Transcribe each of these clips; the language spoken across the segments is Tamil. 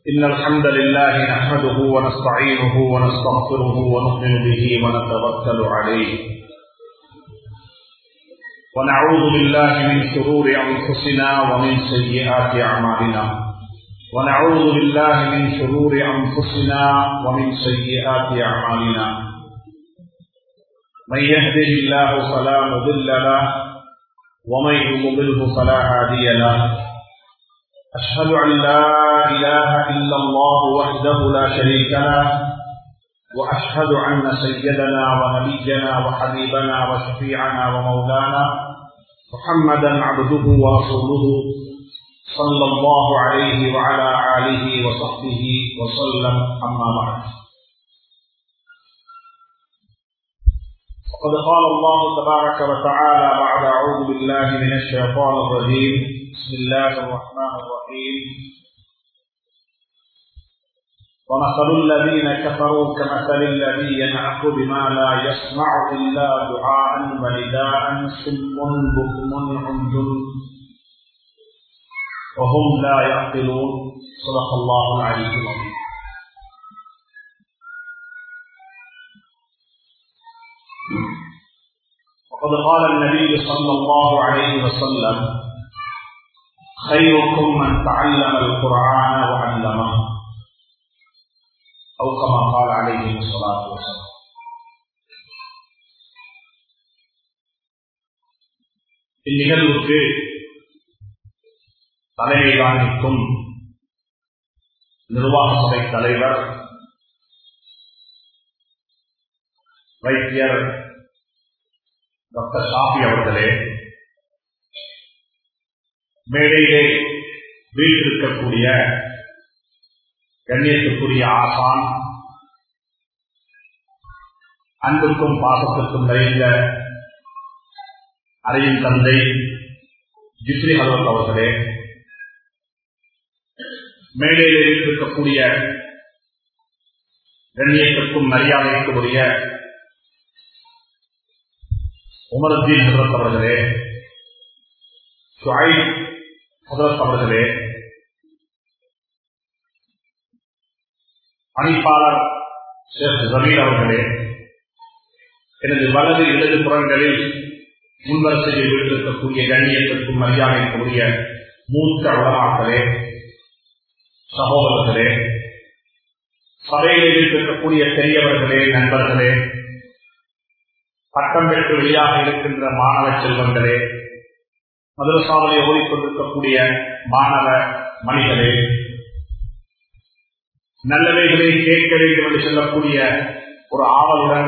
إن الحمد لله نحمده ونستعينه ونستغفره ونؤمن به ونتوكل عليه ونعوذ بالله من شرور أنفسنا ومن سيئات أعمالنا ونعوذ بالله من شرور أنفسنا ومن سيئات أعمالنا من يهده الله فلا مضل له ومن يضلله فلا هادي له أشهد أن لا إله إلا الله وحده لا شريك له وأشهد أن سيدنا ونبينا وحبيبنا وشفيعنا ومولانا محمدا عبده ورسوله صلى الله عليه وعلى آله وصحبه وسلم أما بعد وقد قال الله تبارك وتعالى بعد أعوذ بالله من الشيطان الرجيم بسم الله الرحمن الرحيم ومثل الذين كفروا كمثل الذي ينعق بما لا يسمع إلا دعاء ونداء سم بكم عمي وهم لا يعقلون صدق الله العلي العظيم وقد قال النبي صلى الله عليه وسلم خيركم من تعلم القرآن وعلمه أو كما قال عليه الصلاة والسلام இந்நிகழ்வுக்கு தலைமை காணிக்கும் நிர்வாக சபை தலைவர் வைத்தியர் டாக்டர் ஷாஃபி அவர்களே மேடையிலே வீட்டிருக்கக்கூடிய கண்ணியத்துக்குரிய ஆசான் அன்புக்கும் பாசத்திற்கும் நிறைந்த அறையின் தந்தை ஜிப்ரி ஹலோத் அவர்களே மேடையிலே இருக்கக்கூடிய கண்ணியத்திற்கும் மரியாதைக்கும் உரிய உமருத்தீன் ஹசரத் அவர்களே ஷுஐப் ஹசரத் அவர்களே பணிப்பாளர் ஷேக் ஜமீர் அவர்களே எனது வலது இடது புறங்களில் முன்வரிசையில் வீட்டிருக்கக்கூடிய கண்ணியத்திற்கும் மரியாதைக்குரிய மூத்த உடமாக்களே சகோதரர்களே சபையில் இருக்கக்கூடிய பெரியவர்களே நண்பர்களே பட்டம் பெற்று வெளியாக இருக்கின்ற மாணவ செல்வங்களே மதுரசாவலை ஓடிக்கொண்டிருக்கக்கூடிய மாணவ மணிகளே நல்லவைகளை கேட்க வேண்டும் என்று சொல்லக்கூடிய ஒரு ஆவலுடன்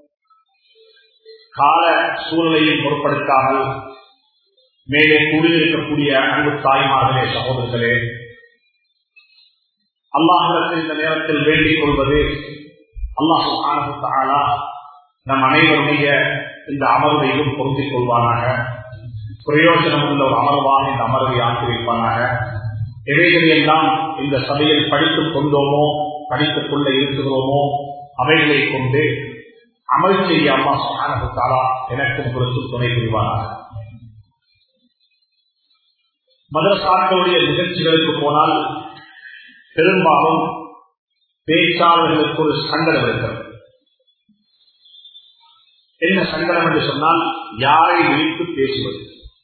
கால சூழ்நிலையில் பொருட்படுத்தாமல் மேலே கூடியிருக்கக்கூடிய அன்பு தாய்மார்களே சகோதரர்களே அல்லாஹிடத்தில் இந்த நேரத்தில் வேண்டிக் கொள்வது அல்லாஹு ஆனா நம் அனைவருடைய இந்த அமர்வையும் பொருந்திக் கொள்வானாக பிரயோஜனம் உள்ள ஒரு அமர்வாக இந்த அமர்வை ஆக்கி வைப்பானாக எவைகளை எல்லாம் இந்த சபையில் படித்துக் கொண்டோமோ படித்துக் கொள்ள இருக்கிறோமோ அவைகளை கொண்டு அமல் செய்ய அம்மா சுகானத்தாரா எனக்கு உங்களுக்கு துணை புரிவானாக மதரசாக்களுடைய நிகழ்ச்சிகளுக்கு போனால் பெரும்பாலும் பேச்சாளர்களுக்கு ஒரு சங்கடம் இருக்கிறது என்ன சங்கடம் என்று சொன்னால் யாரை விழித்து பேசுவது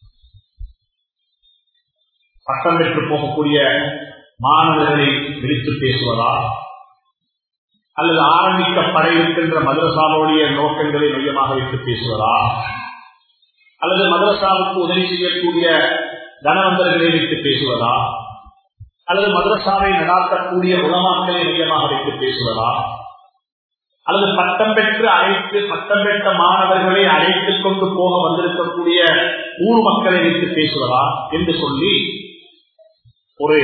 பட்டம் பெற்று போகக்கூடிய மாணவர்களை விழித்து பேசுவதா அல்லது ஆரம்பிக்கப்பட இருக்கின்ற மதரசாவுடைய நோக்கங்களை மையமாக வைத்து பேசுவதா அல்லது மதரசாவுக்கு உதவி செய்யக்கூடிய தனவந்தர்களை வைத்து பேசுவதா அல்லது மதரசாவை நடாத்தக்கூடிய உணவாக்களை மையமாக வைத்து பேசுவதா அல்லது பட்டம் பெற்று அழைத்து பட்டம் பெற்ற மாணவர்களை அழைத்துக் கொண்டு போக வந்திருக்கக்கூடிய ஊர் மக்களை வைத்து பேசுவதா என்று சொல்லி ஒரு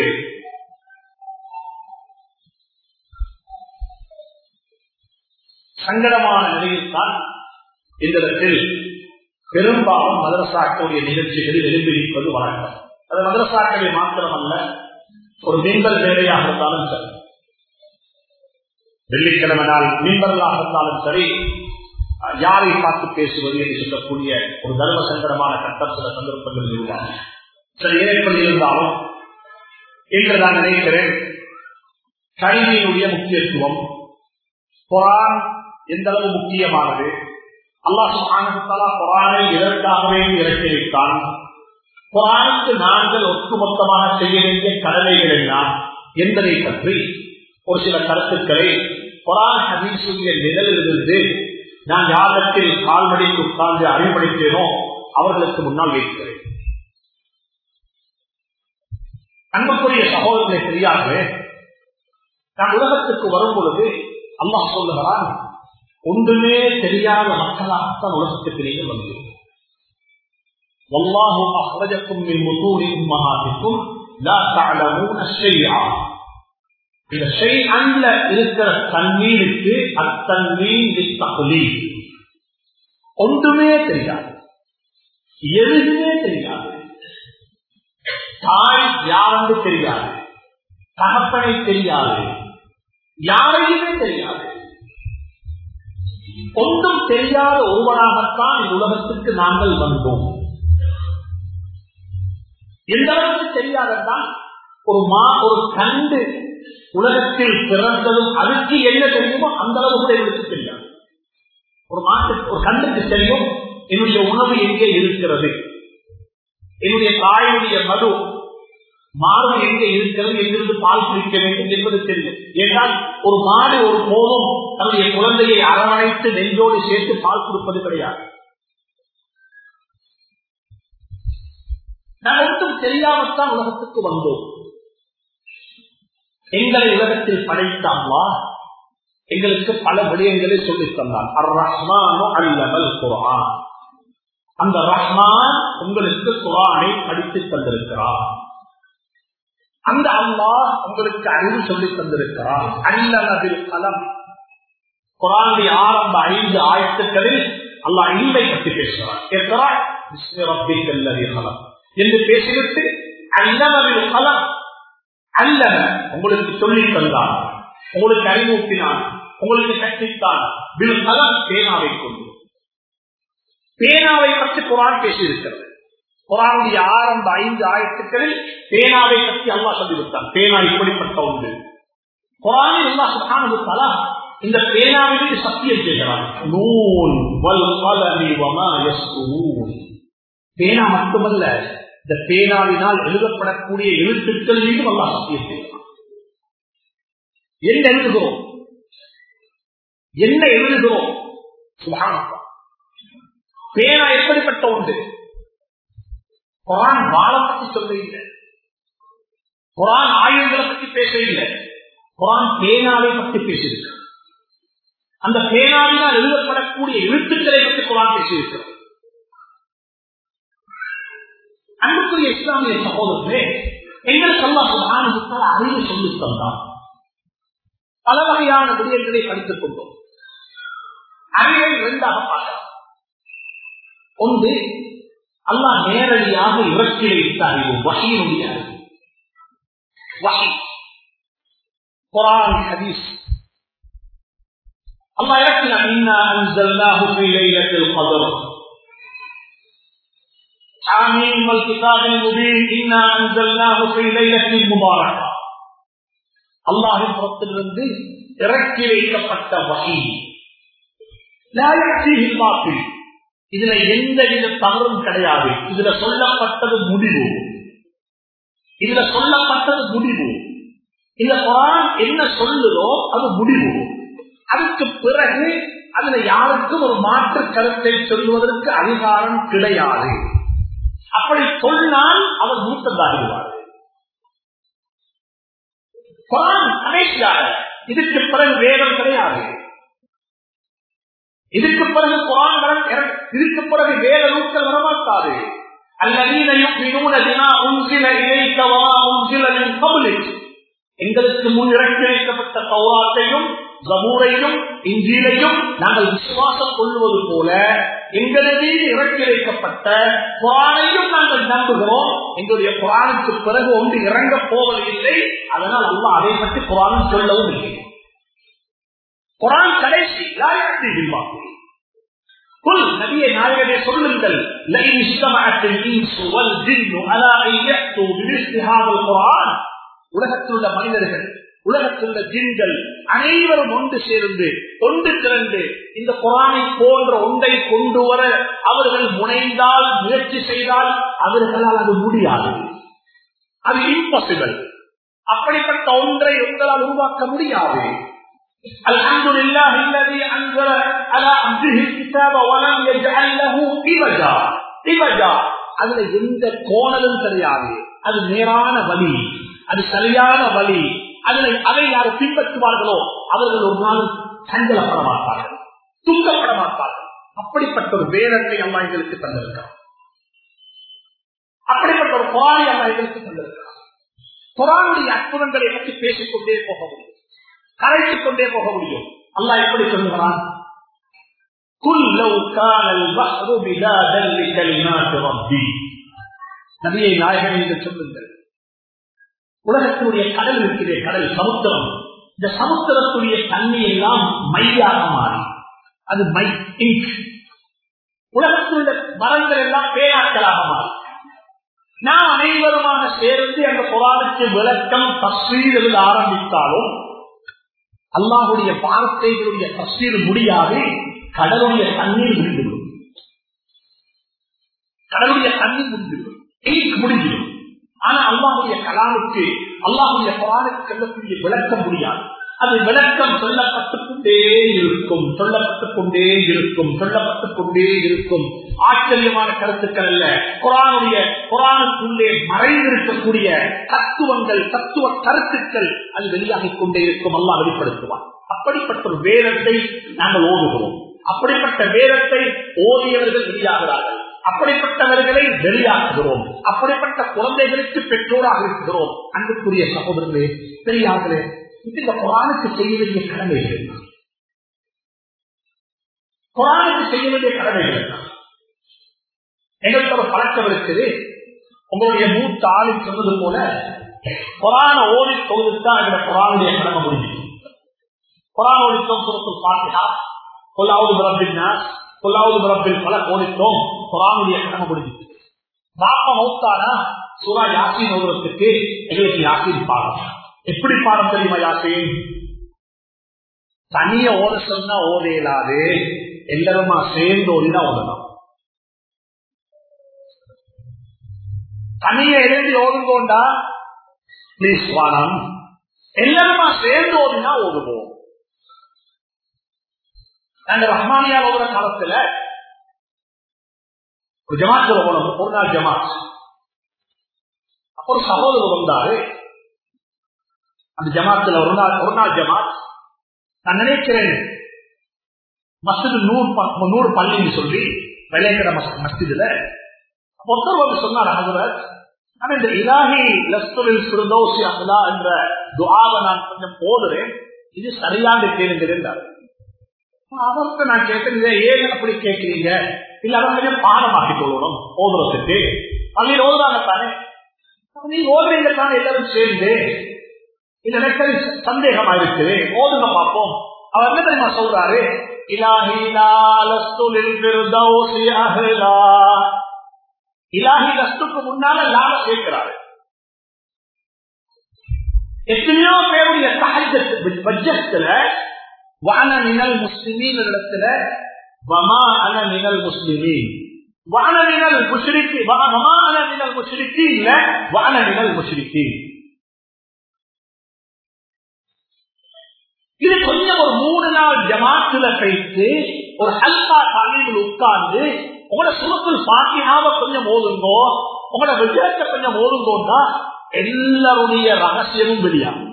சங்கடமான நிலையில் தான் இந்த இடத்தில் பெரும்பாலும் மதரசாக்களுடைய நிகழ்ச்சிகளில் எழுந்திருப்பது வழக்கம் அது மதரசாக்களை மாத்திரமல்ல ஒரு மீன்பல் வேலையாக இருந்தாலும் சரி வெள்ளிக்கிழமை நாள் மீன்பர்களாக இருந்தாலும் சரி யாரை பார்த்து பேசுவது என்று சொல்லக்கூடிய ஒரு தர்ம சங்கடமான கட்டம் சில சந்தர்ப்பங்கள் உருவாகும் சில இணைப்பில் இருந்தாலும் இன்று நான் நினைக்கிறேன் கல்வியினுடைய முக்கியத்துவம் குரான் எந்த அளவு முக்கியமானது அல்லாஹ் சுப்ஹானஹு குரானை இதற்காகவே இறக்கி வைத்தான் குரானுக்கு நாங்கள் ஒட்டுமொத்தமாக செய்ய வேண்டிய கடமைகள் என்ன என்பதை பற்றி ஒரு சில கருத்துக்களை குரான் ஹதீசுடைய நிழலிலிருந்து நான் யாரிடத்தில் கால்மடிக்கு உட்கார்ந்து அறிவுபடுத்தேனோ அவர்களுக்கு முன்னால் வைக்கிறேன் அன்புக்குரிய சகோதரர்களை தெரியாமலே நான் உலகத்துக்கு வரும் பொழுது அல்லாஹ் சொல்லுகிறான் ஒன்றுமே தெரியாத மக்களாகத்தான் உலகத்துக்கு நீங்கள் வந்து والله أخرجكم من بطون أمهاتكم لا تعلمون شيئا இந்த ஷெய்அன்ல இருக்கிற தண்ணீருக்கு அத்தண்ணீர் தகுலி ஒன்றுமே தெரியாது எதுவுமே தெரியாது தாய் யாரென்று தெரியாது தகப்பனை தெரியாது யாரையுமே தெரியாது ஒன்றும் தெரியாத ஒருவனாகத்தான் இந்த உலகத்துக்கு நாங்கள் வந்தோம் எந்த அளவுக்கு தெரியாததான் ஒரு மா ஒரு கண்டு உலகத்தில் பிறந்ததும் அதுக்கு என்ன தெரியுமோ அந்த அளவு கூட எங்களுக்கு தெரியாது ஒரு மாட்டுக்கு ஒரு கண்ணுக்கு தெரியும் என்னுடைய உணவு எங்கே இருக்கிறது என்னுடைய தாயுடைய மது மாடு எங்கே இருக்கிறது எங்கிருந்து பால் குடிக்க வேண்டும் என்பது தெரியும் ஏனால் ஒரு மாடு ஒரு போதும் தன்னுடைய குழந்தையை அரவணைத்து நெஞ்சோடு சேர்த்து பால் கொடுப்பது கிடையாது நான் ஒன்றும் தெரியாமத்தான் உலகத்துக்கு வந்தோம் எங்களை உலகத்தில் படைத்தாம்மா எங்களுக்கு பல விடயங்களை சொல்லித் தந்தார் அர் ரஹ்மானோ அல்லமல் குரான் அந்த ரஹ்மான் உங்களுக்கு குரானை படித்து தந்திருக்கிறார் அந்த அல்லாஹ் உங்களுக்கு அறிவு சொல்லித் தந்திருக்கிறார் அல்லமதில் கலம் குரானுடைய ஆரம்ப ஐந்து ஆயத்துக்களில் அல்லாஹ் இல்மை பற்றி பேசுகிறார் கேட்கிறார் என்று பேசிவிட்டு அல்லமதில் கலம் அல்லவ உங்களுக்கு சொல்லித் தந்தான் உங்களுக்கு அறிவூட்டினான் உங்களுக்கு கற்பித்தான் வில் கலம் பேனாவை கொண்டு பேனாவை பற்றி குரான் பேசியிருக்கிறது குரானுடைய ஆரம்ப ஐந்து ஆயத்துக்களில் பேனாவை பற்றி அல்லா சொல்லிவிட்டான் பேனா இப்படிப்பட்ட ஒன்று குரானில் அல்லா சுகானது தலா இந்த பேனாவிற்கு சத்தியம் செய்கிறான் நூல் வல் கலமி வமா யஸ்ரூன் பேனா மட்டுமல்ல இந்த பேனாவினால் எழுதப்படக்கூடிய எழுத்துக்கள் மீது அல்லா சத்தியம் செய்கிறான் என்ன எழுதுகிறோம் என்ன எழுதுகிறோம் சுகானப்பா பேனா எப்படிப்பட்ட ஒன்று குரான் வாழ பற்றி சொல்ல இல்லை குரான் ஆயுதங்களை பற்றி பேச இல்லை குரான் பேனாவை பற்றி பேசியிருக்க அந்த பேனாவினால் எழுதப்படக்கூடிய எழுத்துக்களை பற்றி குரான் பேசியிருக்கிறோம் அன்புக்குரிய இஸ்லாமிய சகோதரர்களே எங்களுக்கு அல்லா சுகானுத்தால் அறிவு சொல்லித் தந்தான் பல வகையான விடயங்களை படித்துக் கொண்டோம் அறிவை இரண்டாக பார்க்கலாம் ஒன்று அல்லாஹ் நேரடியாக இறக்கி வைத்த அறிவு வகையினுடைய அறிவு வகை குரான் ஹதீஸ் அல்லாஹ் இறக்கினான் இன்னா அன்சல்னாஹு ஃபீ லைலத்தில் கத்ர் حاميم والكتاب المبين إنا أنزلناه في ليلة مباركة அல்லாஹின் புறத்திலிருந்து இறக்கி வைக்கப்பட்ட வகை இதுல எந்த வித தவறும் கிடையாது இதுல சொல்லப்பட்டது முடிவு இதுல சொல்லப்பட்டது முடிவு இந்த குரான் என்ன சொல்லுதோ அது முடிவு அதுக்கு பிறகு அதுல யாருக்கும் ஒரு மாற்று கருத்தை சொல்லுவதற்கு அதிகாரம் கிடையாது அப்படி சொன்னால் அவர் மூத்ததாகிடுவார் குரான் கடைசியாக இதுக்கு பிறகு வேதம் கிடையாது இதுக்கு பிறகு குரான் வர இதுக்கு பிறகு வேத நூல்கள் வரமாட்டாது எங்களுக்கு முன் இறக்கி வைக்கப்பட்ட சௌராத்தையும் ஜபூரையும் இஞ்சிலையும் நாங்கள் விசுவாசம் கொள்வது போல எங்களுக்கு இறக்கி வைக்கப்பட்ட குரானையும் நாங்கள் நம்புகிறோம் எங்களுடைய குரானுக்கு பிறகு ஒன்று இறங்க போவதில்லை அதனால் அல்ல அதை பற்றி குரான் சொல்லவும் இல்லை குரான் கடைசி யாருக்கு قل نبي நாயகமே சொல்லுங்கள் لئن اجتمعت الانس والجن على ان ياتوا بمثل هذا القران உலகத்தில் உள்ள மனிதர்கள் உலகத்தில் உள்ள ஜின்கள் அனைவரும் ஒன்று சேர்ந்து ஒன்று திரண்டு இந்த குரானை போன்ற ஒன்றை கொண்டு வர அவர்கள் முனைந்தால் முயற்சி செய்தால் அவர்களால் அது முடியாது அது இம்பாசிபிள் அப்படிப்பட்ட ஒன்றை உங்களால் உருவாக்க முடியாது الحمد لله الذي انزل على عبده الكتاب ولم يجعل له عوجا عوجا அதுல எந்த கோணலும் கிடையாது அது நேரான வழி அது சரியான வழி அதில் அதை யார் பின்பற்றுவார்களோ அவர்கள் ஒரு நாள் சஞ்சலப்பட மாட்டார்கள் துன்பப்பட மாட்டார்கள் அப்படிப்பட்ட ஒரு வேதத்தை அம்மா எங்களுக்கு தந்திருக்கிறார் அப்படிப்பட்ட ஒரு குரானை அம்மா எங்களுக்கு தந்திருக்கிறார் குரானுடைய அற்புதங்களை பற்றி பேசிக்கொண்டே போக முடியும் கரைத்துக் கொண்டே போக முடியும் அல்லா எப்படி சொல்லுகிறான் நபியை நாயகன் என்று சொல்லுங்கள் உலகத்தினுடைய கடல் இருக்கிறே கடல் சமுத்திரம் இந்த சமுத்திரத்துடைய தண்ணி எல்லாம் மையாக மாறி அது மை இங்க் உலகத்தினுடைய மரங்கள் எல்லாம் பேராக்களாக மாறி நாம் அனைவருமாக சேர்ந்து அந்த புராணத்தை விளக்கம் தஸ்வீர் எழுத ஆரம்பித்தாலும் அல்லாஹுடைய வார்த்தைகளுடைய தஸ்வீர் முடியாது கடலுடைய தண்ணீர் முடிந்துவிடும் கடலுடைய தண்ணீர் முடிந்துவிடும் முடிஞ்சிடும் ஆனா அல்லாஹுடைய கலாமுக்கு அல்லாஹுடைய குரானுக்கு செல்லக்கூடிய விளக்க முடியாது அது விளக்கம் சொல்லப்பட்டுக் கொண்டே இருக்கும் சொல்லப்பட்டுக் கொண்டே இருக்கும் சொல்லப்பட்டுக் கொண்டே இருக்கும் ஆச்சரியமான கருத்துக்கள் அல்ல குரானுடைய குரானுக்குள்ளே மறைந்திருக்கக்கூடிய தத்துவங்கள் தத்துவ கருத்துக்கள் அது வெளியாகிக் கொண்டே இருக்கும் அல்லா வெளிப்படுத்துவான் அப்படிப்பட்ட ஒரு வேதத்தை நாங்கள் ஓதுகிறோம் அப்படிப்பட்ட வேதத்தை ஓதியவர்கள் வெளியாகிறார்கள் அப்படிப்பட்டவர்களை வெளியாக்குகிறோம் அப்படிப்பட்ட குழந்தைகளுக்கு பெற்றோராக இருக்கிறோம் அன்புக்குரிய சகோதரர்களே பெரியார்களே இந்த குரானுக்கு செய்ய வேண்டிய கடமைகள் குரானுக்கு செய்ய வேண்டிய கடமைகள் எங்களுக்கு ஒரு பழக்கம் இருக்குது உங்களுடைய மூத்த ஆளில் சொன்னது போல குரான ஓடி தொகுதித்தான் எங்களை குரானுடைய கடமை முடிஞ்சு குரான் ஓடித்தோம் சுரத்தில் பார்த்தா கொல்லாவது பிறப்பின்னா கொல்லாவது பிறப்பில் பல கோடித்தோம் குரானுடைய கடமை முடிஞ்சு பாப்ப மௌத்தானா சுரா யாசின் ஓதுறதுக்கு எங்களுக்கு யாசின் பாடம் எப்படி பாடம் தெரியுமா யாசின் தனிய ஓட சொன்னா ஓத இயலாது எல்லாருமா சேர்ந்து ஓடினா ஓடலாம் தனிய எழுதி ஓடுங்கோண்டா பிளீஸ் வானம் எல்லாருமா சேர்ந்து ஓடினா ஓடுவோம் நாங்க ரஹ்மானியா ஓடுற காலத்துல ஒரு ஜமாத்துல போனோம் ஒரு நாள் ஜமாத் அப்போ ஒரு சகோதரர் வந்தாரு அந்த ஜமாத்துல ஒரு நாள் ஒரு நாள் ஜமாத் நான் நினைக்கிறேன் மஸ்ஜிது நூறு நூறு பள்ளின்னு சொல்லி வெள்ளைக்கடை மஸ்ஜிதுல ஒருத்தர் வந்து சொன்னார் ஹசரத் ஆனா இந்த இலாஹி லஸ்துலில் சுருதோசி அசலா என்ற துவாவை நான் கொஞ்சம் போடுறேன் இது சரியான கேளுங்கிறார் அவருக்கு நான் கேட்டேன் இதை ஏன் அப்படி கேட்கிறீங்க இல்ல அவர் கொஞ்சம் பாடமாக்கி கொள்ளணும் ஓதுறதுக்கு பள்ளியில் ஓதுறாங்க தானே நீ ஓதுறீங்க தானே எல்லாரும் சேர்ந்து இந்த எனக்கு சந்தேகமா இருக்குது ஓதுங்க பார்ப்போம் அவர் என்ன தெரியுமா சொல்றாரு இலாஹி இலாஹி லஸ்துக்கு முன்னால லால சேர்க்கிறாரு எத்தனையோ பேருடைய பட்ஜெட்ல வான நிழல் முஸ்லிமின் இடத்துல வமா அன நிழல் முஸ்லிமின் வான நிழல் முஸ்லிக்கு வமா அன நிழல் முஸ்லிக்கு இல்ல வான நிழல் முஸ்லிக்கு இது கொஞ்சம் ஒரு மூணு நாள் ஜமாத்துல வைத்து ஒரு ஹல்கா தலையில் உட்கார்ந்து உங்களோட சுரத்தில் பாத்தியாவ கொஞ்சம் ஓதுங்கோ உங்களோட விஜயத்தை கொஞ்சம் ஓதுங்கோன்னா எல்லாருடைய ரகசியமும் வெளியாகும்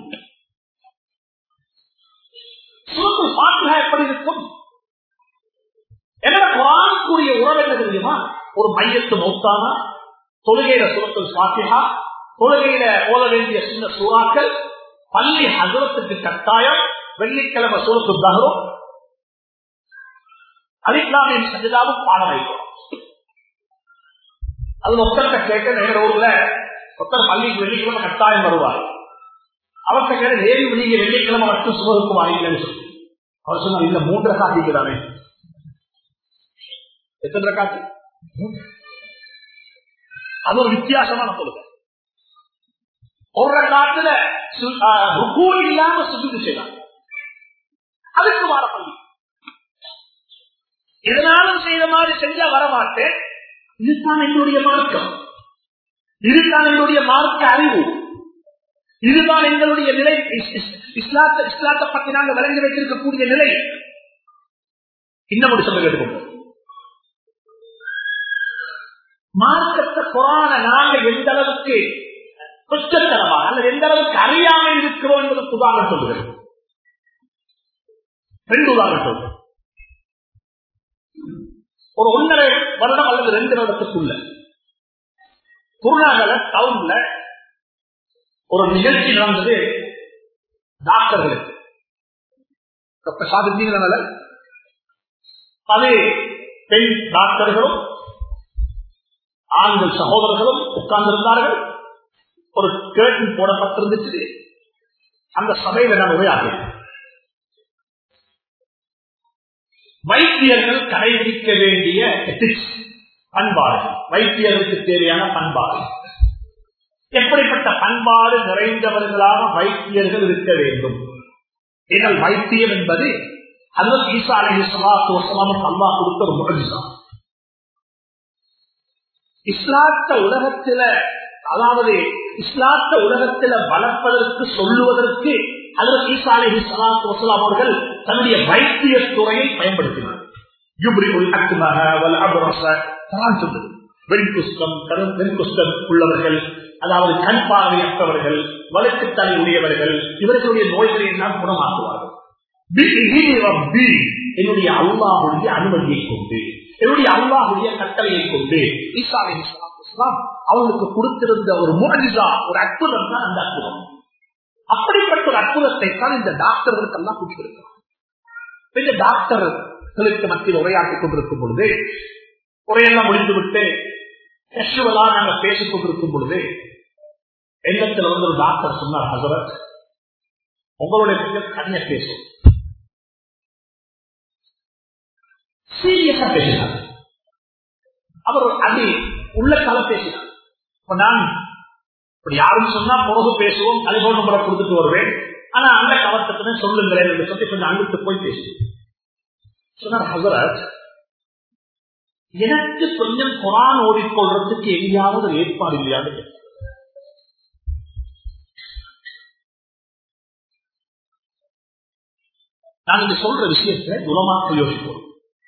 சுரத்தில் பாத்தியா எப்படி இருக்கும் என்னோட குரானுக்குரிய உறவு என்ன தெரியுமா ஒரு மையத்து மௌத்தானா தொழுகையில சுரத்தில் பாத்தியா தொழுகையில ஓத வேண்டிய சின்ன சூறாக்கள் பள்ளி அகலத்துக்கு கட்டாயம் வெள்ளிக்கிழமை சூரத்து தகரும் அலிஸ்லாமின் சஜிதாவும் பாட வைக்கிறோம் அது ஒருத்தர்கிட்ட கேட்க நேர ஊர்ல ஒருத்தர் பள்ளிக்கு வெள்ளிக்கிழமை கட்டாயம் வருவார் அவர்கிட்ட கேட்ட ஏழு நீங்க வெள்ளிக்கிழமை மட்டும் சுமருக்கு வாங்கிக்கலன்னு சொல்லி அவர் சொன்னார் இல்ல மூன்று காட்டிக்கிறானே எத்தனை காட்சி அது ஒரு வித்தியாசமான சொல்லுங்க ஒரு காலத்துல ருக்கு இல்லாம சுஜூது செய்யலாம் அதுக்கு வார பள்ளி இதனாலும் செய்த மாதிரி செஞ்சா வரமாட்டேன் இதுதான் என்னுடைய மார்க்கம் இதுதான் என்னுடைய மார்க்க அறிவு இதுதான் எங்களுடைய நிலை இஸ்லாத்த இஸ்லாத்தை பற்றி நாங்கள் விளங்கி வைத்திருக்கக்கூடிய நிலை இன்னும் ஒரு சொல்ல கேட்டுக்கொண்டோம் மார்க்கத்தை புறான நாங்கள் எந்த அளவுக்கு குற்றத்தனமா அல்லது எந்த அளவுக்கு அறியாமல் இருக்கிறோம் என்பதற்கு உதாரணம் சொல்லுகிறேன் ரெண்டு உதாரணம் சொல்றேன் ஒரு ஒன்றரை வருடம் அல்லது ரெண்டு வருடத்துக்குள்ள குருநாகல டவுன்ல ஒரு நிகழ்ச்சி நடந்தது டாக்டர்களுக்கு டாக்டர் சாதித்தீங்கனால அது பெண் டாக்டர்களும் ஆண்கள் சகோதரர்களும் உட்கார்ந்திருந்தார்கள் ஒரு கேட்டன் போடப்பட்டிருந்துச்சு அந்த சபையில நான் உரையாகிறேன் வைத்தியர்கள் கடைபிடிக்க வேண்டிய எத்திக்ஸ் பண்பாடு வைத்தியர்களுக்கு தேவையான பண்பாடு எப்படிப்பட்ட பண்பாடு நிறைந்தவர்களாக வைத்தியர்கள் இருக்க வேண்டும் எங்கள் வைத்தியம் என்பது அல்லது ஈசா அலி சலாத்து வசலாமுக்கு அல்லா கொடுத்த ஒரு முகஜிதான் இஸ்லாத்த உலகத்தில அதாவது இஸ்லாத்த உலகத்தில வளர்ப்பதற்கு சொல்லுவதற்கு அல்லது ஈசா அலி சலாத்து வசலாம் அவர்கள் தன்னுடைய வைத்திய துறையை பயன்படுத்தினார் வெண்குஷ்டம் வெண்குஷ்டம் உள்ளவர்கள் அதாவது கண் பார்வையற்றவர்கள் வழக்கு தலை உடையவர்கள் இவர்களுடைய நோய்களை எல்லாம் குணமாக்குவார்கள் என்னுடைய அல்லாஹுடைய அனுமதியை கொண்டு என்னுடைய அல்லாஹுடைய கட்டளையை கொண்டு ஈசா அலி அவங்களுக்கு கொடுத்திருந்த ஒரு முகஜிசா ஒரு அற்புதம் தான் அந்த அற்புதம் அப்படிப்பட்ட ஒரு அற்புதத்தை தான் இந்த டாக்டர்களுக்கு எல்லாம் கொடுத்திருக்கிறார் இந்த டாக்டர்களுக்கு மத்தியில் உரையாற்றிக் கொண்டிருக்கும் பொழுது உரையெல்லாம் முடிந்துவிட்டு கேஷுவலா நாங்க பேசிக் கொண்டிருக்கும் பொழுது எண்ணத்தில் வந்து ஒரு டாக்டர் சொன்னார் ஹசரத் உங்களுடைய பிள்ளை கண்ணை பேசும் சீரியஸா பேசினார் அவர் அது உள்ள கால பேசினார் இப்ப நான் இப்படி யாரும் சொன்னா பிறகு பேசுவோம் டெலிபோன் நம்பரை கொடுத்துட்டு வருவேன் ஆனா அந்த கவர்த்தத்தை சொல்லுங்களேன் என்று சொல்லி கொஞ்சம் அங்கிட்டு போய் பேசுவேன் சொன்னார் ஹசரத் எனக்கு கொஞ்சம் குரான் ஓடிக்கொள்றதுக்கு எங்கேயாவது ஒரு ஏற்பாடு இல்லையான்னு கேட்டார். நான் இங்க சொல்ற விஷயத்தை குணமாக யோசிப்போம்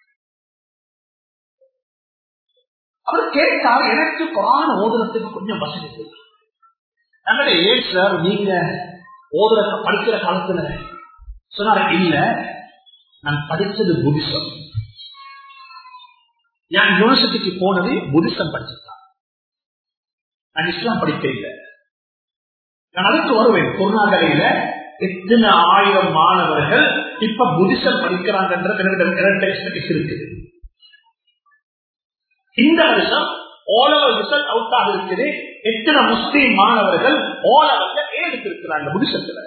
அவர் கேட்டார் எனக்கு குரான் ஓதுறதுக்கு கொஞ்சம் வசதி இருக்கு. நம்மளே ஏன் சார் நீங்க ஓதுற படிக்கிற காலத்துல சொன்னார் இல்ல நான் படிச்சது புதிசம் நான் யூனிவர்சிட்டிக்கு போனது புதிசம் படிச்சிருக்கான் நான் இஸ்லாம் படிக்க இல்லை நான் அதுக்கு வருவேன் பொருளாதாரையில எத்தனை ஆயிரம் மாணவர்கள் இப்ப புதிசம் படிக்கிறாங்கன்ற இருக்குது இந்த வருஷம் ஓலவர் ரிசல்ட் அவுட் ஆக இருக்குது எத்தனை முஸ்லீம் மாணவர்கள் ஓலவர்ல எடுத்திருக்கிறாங்க புதிசத்துல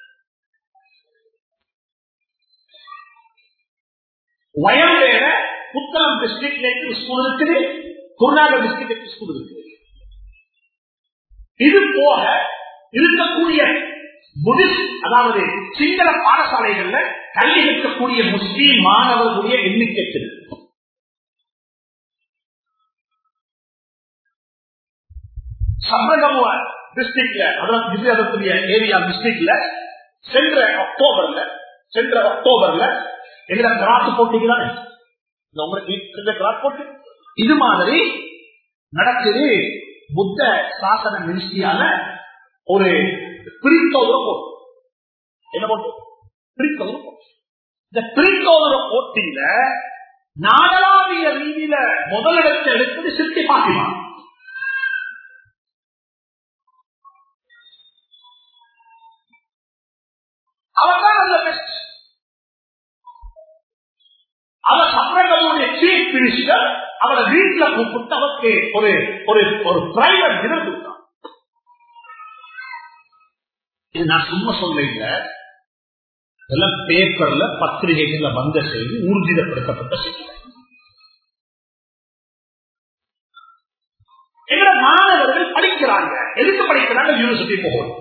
வயம் வேற புத்தளம் டிஸ்ட்ரிக்ட்ல ஸ்கூல் இருக்குது குருநாகர் டிஸ்ட்ரிக்ட் ஸ்கூல் இருக்குது இது போக இருக்கக்கூடிய புதிஸ்ட் அதாவது சிங்கள பாடசாலைகள்ல கல்வி கற்கக்கூடிய முஸ்லீம் மாணவர்களுடைய எண்ணிக்கை இருக்கு சப்ரகமுவ டிஸ்ட்ரிக்ட்ல அதாவது விஜயதத்துடைய ஏரியா டிஸ்ட்ரிக்ட்ல சென்ற அக்டோபர்ல சென்ற அக்டோபர்ல எங்களை கிராத்து போட்டிக்கிறாங்க போட்டு இது மாதிரி நடக்குது புத்த சாசன மினிஸ்ட்ரியால ஒரு பிரித்தோதர போட்டு என்ன போட்டு பிரித்தோதர போட்டு இந்த பிரித்தோதர போட்டியில நாடளாவிய ரீதியில முதலிடத்தை எடுத்தது சித்தி பாத்திமா அவர்தான் அந்த பெஸ்ட் அவர் சப்ரகமுடைய சீஃப் மினிஸ்டர் அவரை வீட்டுல கூப்பிட்டு அவருக்கு ஒரு ஒரு ஒரு பிரைவேட் டினர் கொடுத்தான் இது நான் சும்மா சொல்ல இதெல்லாம் பேப்பர்ல பத்திரிகைகள்ல வந்த செய்தி ஊர்ஜிதப்படுத்தப்பட்ட செய்தி எங்களை மாணவர்கள் படிக்கிறாங்க எதுக்கு படிக்கிறாங்க யூனிவர்சிட்டி போகணும்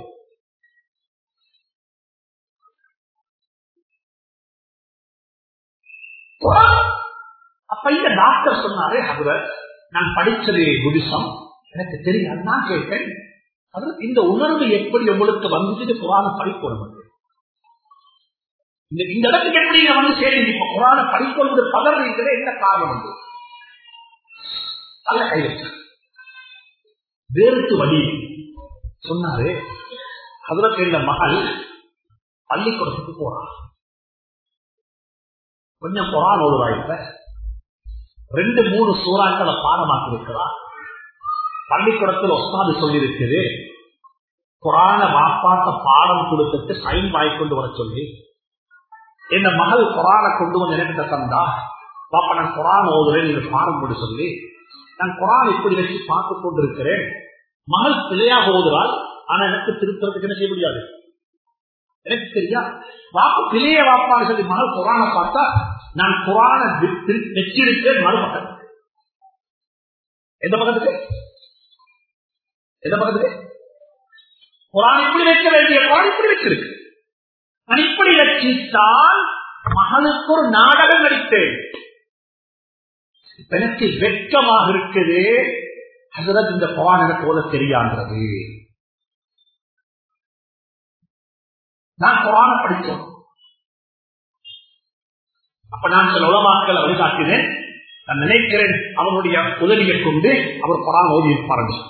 அப்ப இந்த டாக்டர் சொன்னாரு ஹசரத் நான் படிச்சது புதிசம் எனக்கு தெரியாது நான் கேட்டேன் அது இந்த உணர்வு எப்படி உங்களுக்கு வந்துச்சு குரான படிக்கணும் இந்த இந்த இடத்துக்கு எப்படி நீங்க வந்து சேர்ந்து இப்ப குரான படிக்கொள்வது பதறீங்களே என்ன காரணம் வந்து அல்ல கை வச்ச வேறுக்கு வழி சொன்னாரு அதற்கு இந்த மகள் பள்ளிக்கூடத்துக்கு போறான் கொஞ்சம் குரான் ஓடுவாய்ப்ப ரெண்டு மூணு சூறாக்களை பாடமாக்கி இருக்கிறார் பள்ளிக்கூடத்தில் ஒஸ்தாது சொல்லியிருக்குது குரான வாப்பாட்ட பாடம் கொடுத்துட்டு சைன் வாய் கொண்டு வர சொல்லி இந்த மகள் குரானை கொண்டு வந்து எனக்கு தந்தா பாப்பா நான் குரான் ஓதுறேன் நீங்க பாடம் கொண்டு சொல்லி நான் குரான் இப்படி வச்சு பார்த்து கொண்டிருக்கிறேன் மகள் பிள்ளையாக ஓதுறாள் ஆனா எனக்கு திருத்துறதுக்கு என்ன செய்ய முடியாது எனக்கு தெரியா வாப்பு பிள்ளைய வாப்பான்னு சொல்லி மகள் குரானை பார்த்தா நான் குரான வச்சிருக்கேன் மறுபக்கம் எந்த பக்கத்துக்கு எந்த பக்கத்துக்கு குரான் இப்படி வைக்க வேண்டிய குரான் இப்படி வச்சிருக்கு நான் இப்படி வச்சித்தான் மகனுக்கு ஒரு நாடகம் நடித்தேன் எனக்கு வெட்கமாக இருக்குது ஹசரத் இந்த குரான் எனக்கு போல தெரியான்றது நான் குரான படித்தோம் அப்ப நான் சில உலமாக்களை வழிகாட்டினேன் நான் நினைக்கிறேன் அவனுடைய உதவியை கொண்டு அவர் குரான் ஓதி இருப்பார்கள்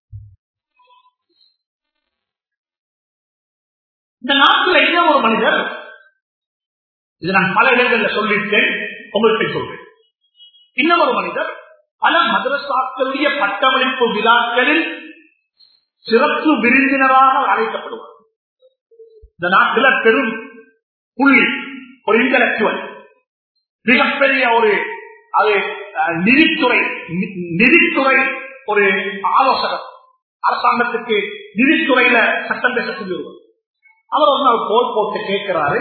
இந்த நாட்டில் இன்னும் ஒரு மனிதர் இது நான் பல இடங்களில் சொல்லியிருக்கேன் உங்கள்கிட்ட சொல்றேன் இன்னும் ஒரு மனிதர் பல மதரசாக்களுடைய பட்டமளிப்பு விழாக்களில் சிறப்பு விருந்தினராக அழைக்கப்படுவார் இந்த நாட்டில் பெரும் புள்ளி ஒரு இன்டலக்சுவல் மிகப்பெரிய ஒரு அது நிதித்துறை நிதித்துறை ஒரு ஆலோசகர் அரசாங்கத்துக்கு நிதித்துறையில சட்டம் பேசக்கூடிய ஒருவர் அவர் ஒரு நாள் போல் போட்டு கேட்கிறாரு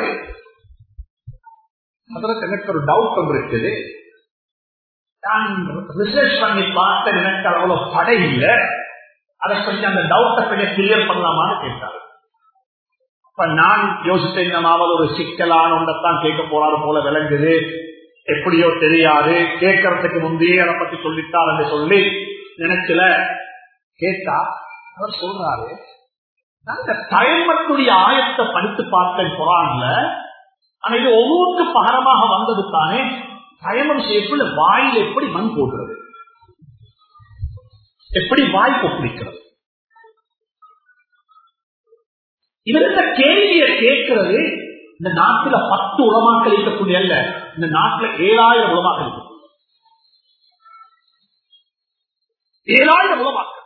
அதற்கு எனக்கு ஒரு டவுட் ஒன்று இருக்குது நான் ரிசர்ச் பண்ணி பார்த்த எனக்கு அவ்வளவு படை இல்லை அதை கொஞ்சம் அந்த டவுட்டை கொஞ்சம் கிளியர் பண்ணலாமான்னு கேட்டாரு அப்ப நான் யோசித்தேன் நம்மாவது ஒரு சிக்கலான ஒன்றைத்தான் கேட்க போறாரு போல விளங்குது எப்படியோ தெரியாது கேட்கறதுக்கு முந்தையே அதை பத்தி சொல்லிட்டார் என்று சொல்லி நினைச்சல கேட்டா அவர் சொல்றாரு அந்த தயமத்துடைய ஆயத்தை படித்து பார்த்தேன் குரான்ல ஆனா இது ஒவ்வொருக்கு பகரமாக வந்தது தானே தயமம் செய்யக்குள்ள வாயில் எப்படி மண் போடுறது எப்படி வாய் கொப்பளிக்கிறது இவர் இந்த கேள்வியை கேட்கிறது இந்த நாட்டுல பத்து உலமாக்கள் இருக்கக்கூடிய அல்ல இந்த நாட்டுல ஏழாயிரம் உலமாக்கள் இருக்கு ஏழாயிரம் உலமாக்கள்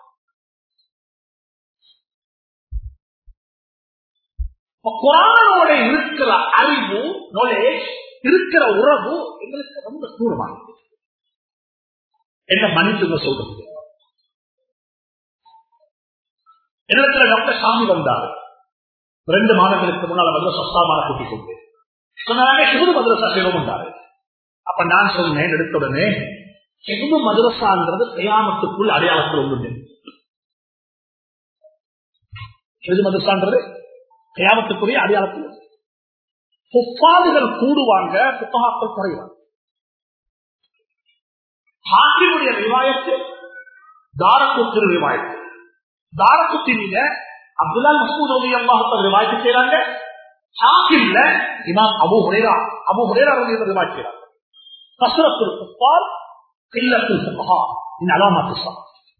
குரானோட இருக்கிற அறிவு நாலேஜ் இருக்கிற உறவு எங்களுக்கு ரொம்ப தூரமானது என்ன மன்னிச்சுங்க சொல்றது இடத்துல டாக்டர் சாமி வந்தாரு ரெண்டு மாதங்களுக்கு முன்னால வந்து சொஸ்தாமான கூட்டிக் கொண்டு சொன்னாங்க சிவது மதுரசா செய்வோம்ன்றாரு அப்ப நான் சொன்னேன் எடுத்த உடனே சிவது மதுரசான்றது கயாமத்துக்குள் அடையாளத்தில் ஒன்று சிவது மதுரசான்றது கயாமத்துக்குரிய அடையாளத்தில் புப்பாதுகள் கூடுவாங்க புத்தகாக்கள் குறைவாங்க ஹாக்கிமுடைய ரிவாயத்து தாரக்குத்திரு ரிவாயத்து தாரக்குத்தினில அப்துல்லால் மசூத் ரவி அல்லாஹ் ரிவாய்த்து செய்யறாங்க ஹாக்கிம்ல இமாம் அபு ஹுரேரா அபு ஹுரேரா ரவி ரிவாய் செய்யறாங்க கசரத்துல் குப்பால் கில்லத்துல் புகா இந்த அலாமாத்து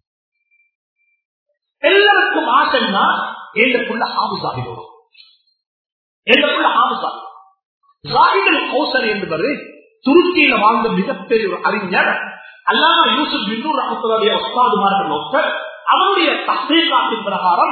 எல்லாருக்கும் ஆசைன்னா எங்களுக்குள்ள ஹாபிசாகிடும் எங்களுக்குள்ள ஹாபிசாகி ஜாகிதல் கௌசல் என்பவர் துருக்கியில வாழ்ந்த மிகப்பெரிய ஒரு அறிஞர் அல்லாமா யூசுப் பின்னூர் ரஹத்துடைய ஒஸ்தாதுமார்கள் ஒருத்தர் அவருடைய தஸ்மீகாத்தின் பிரகாரம்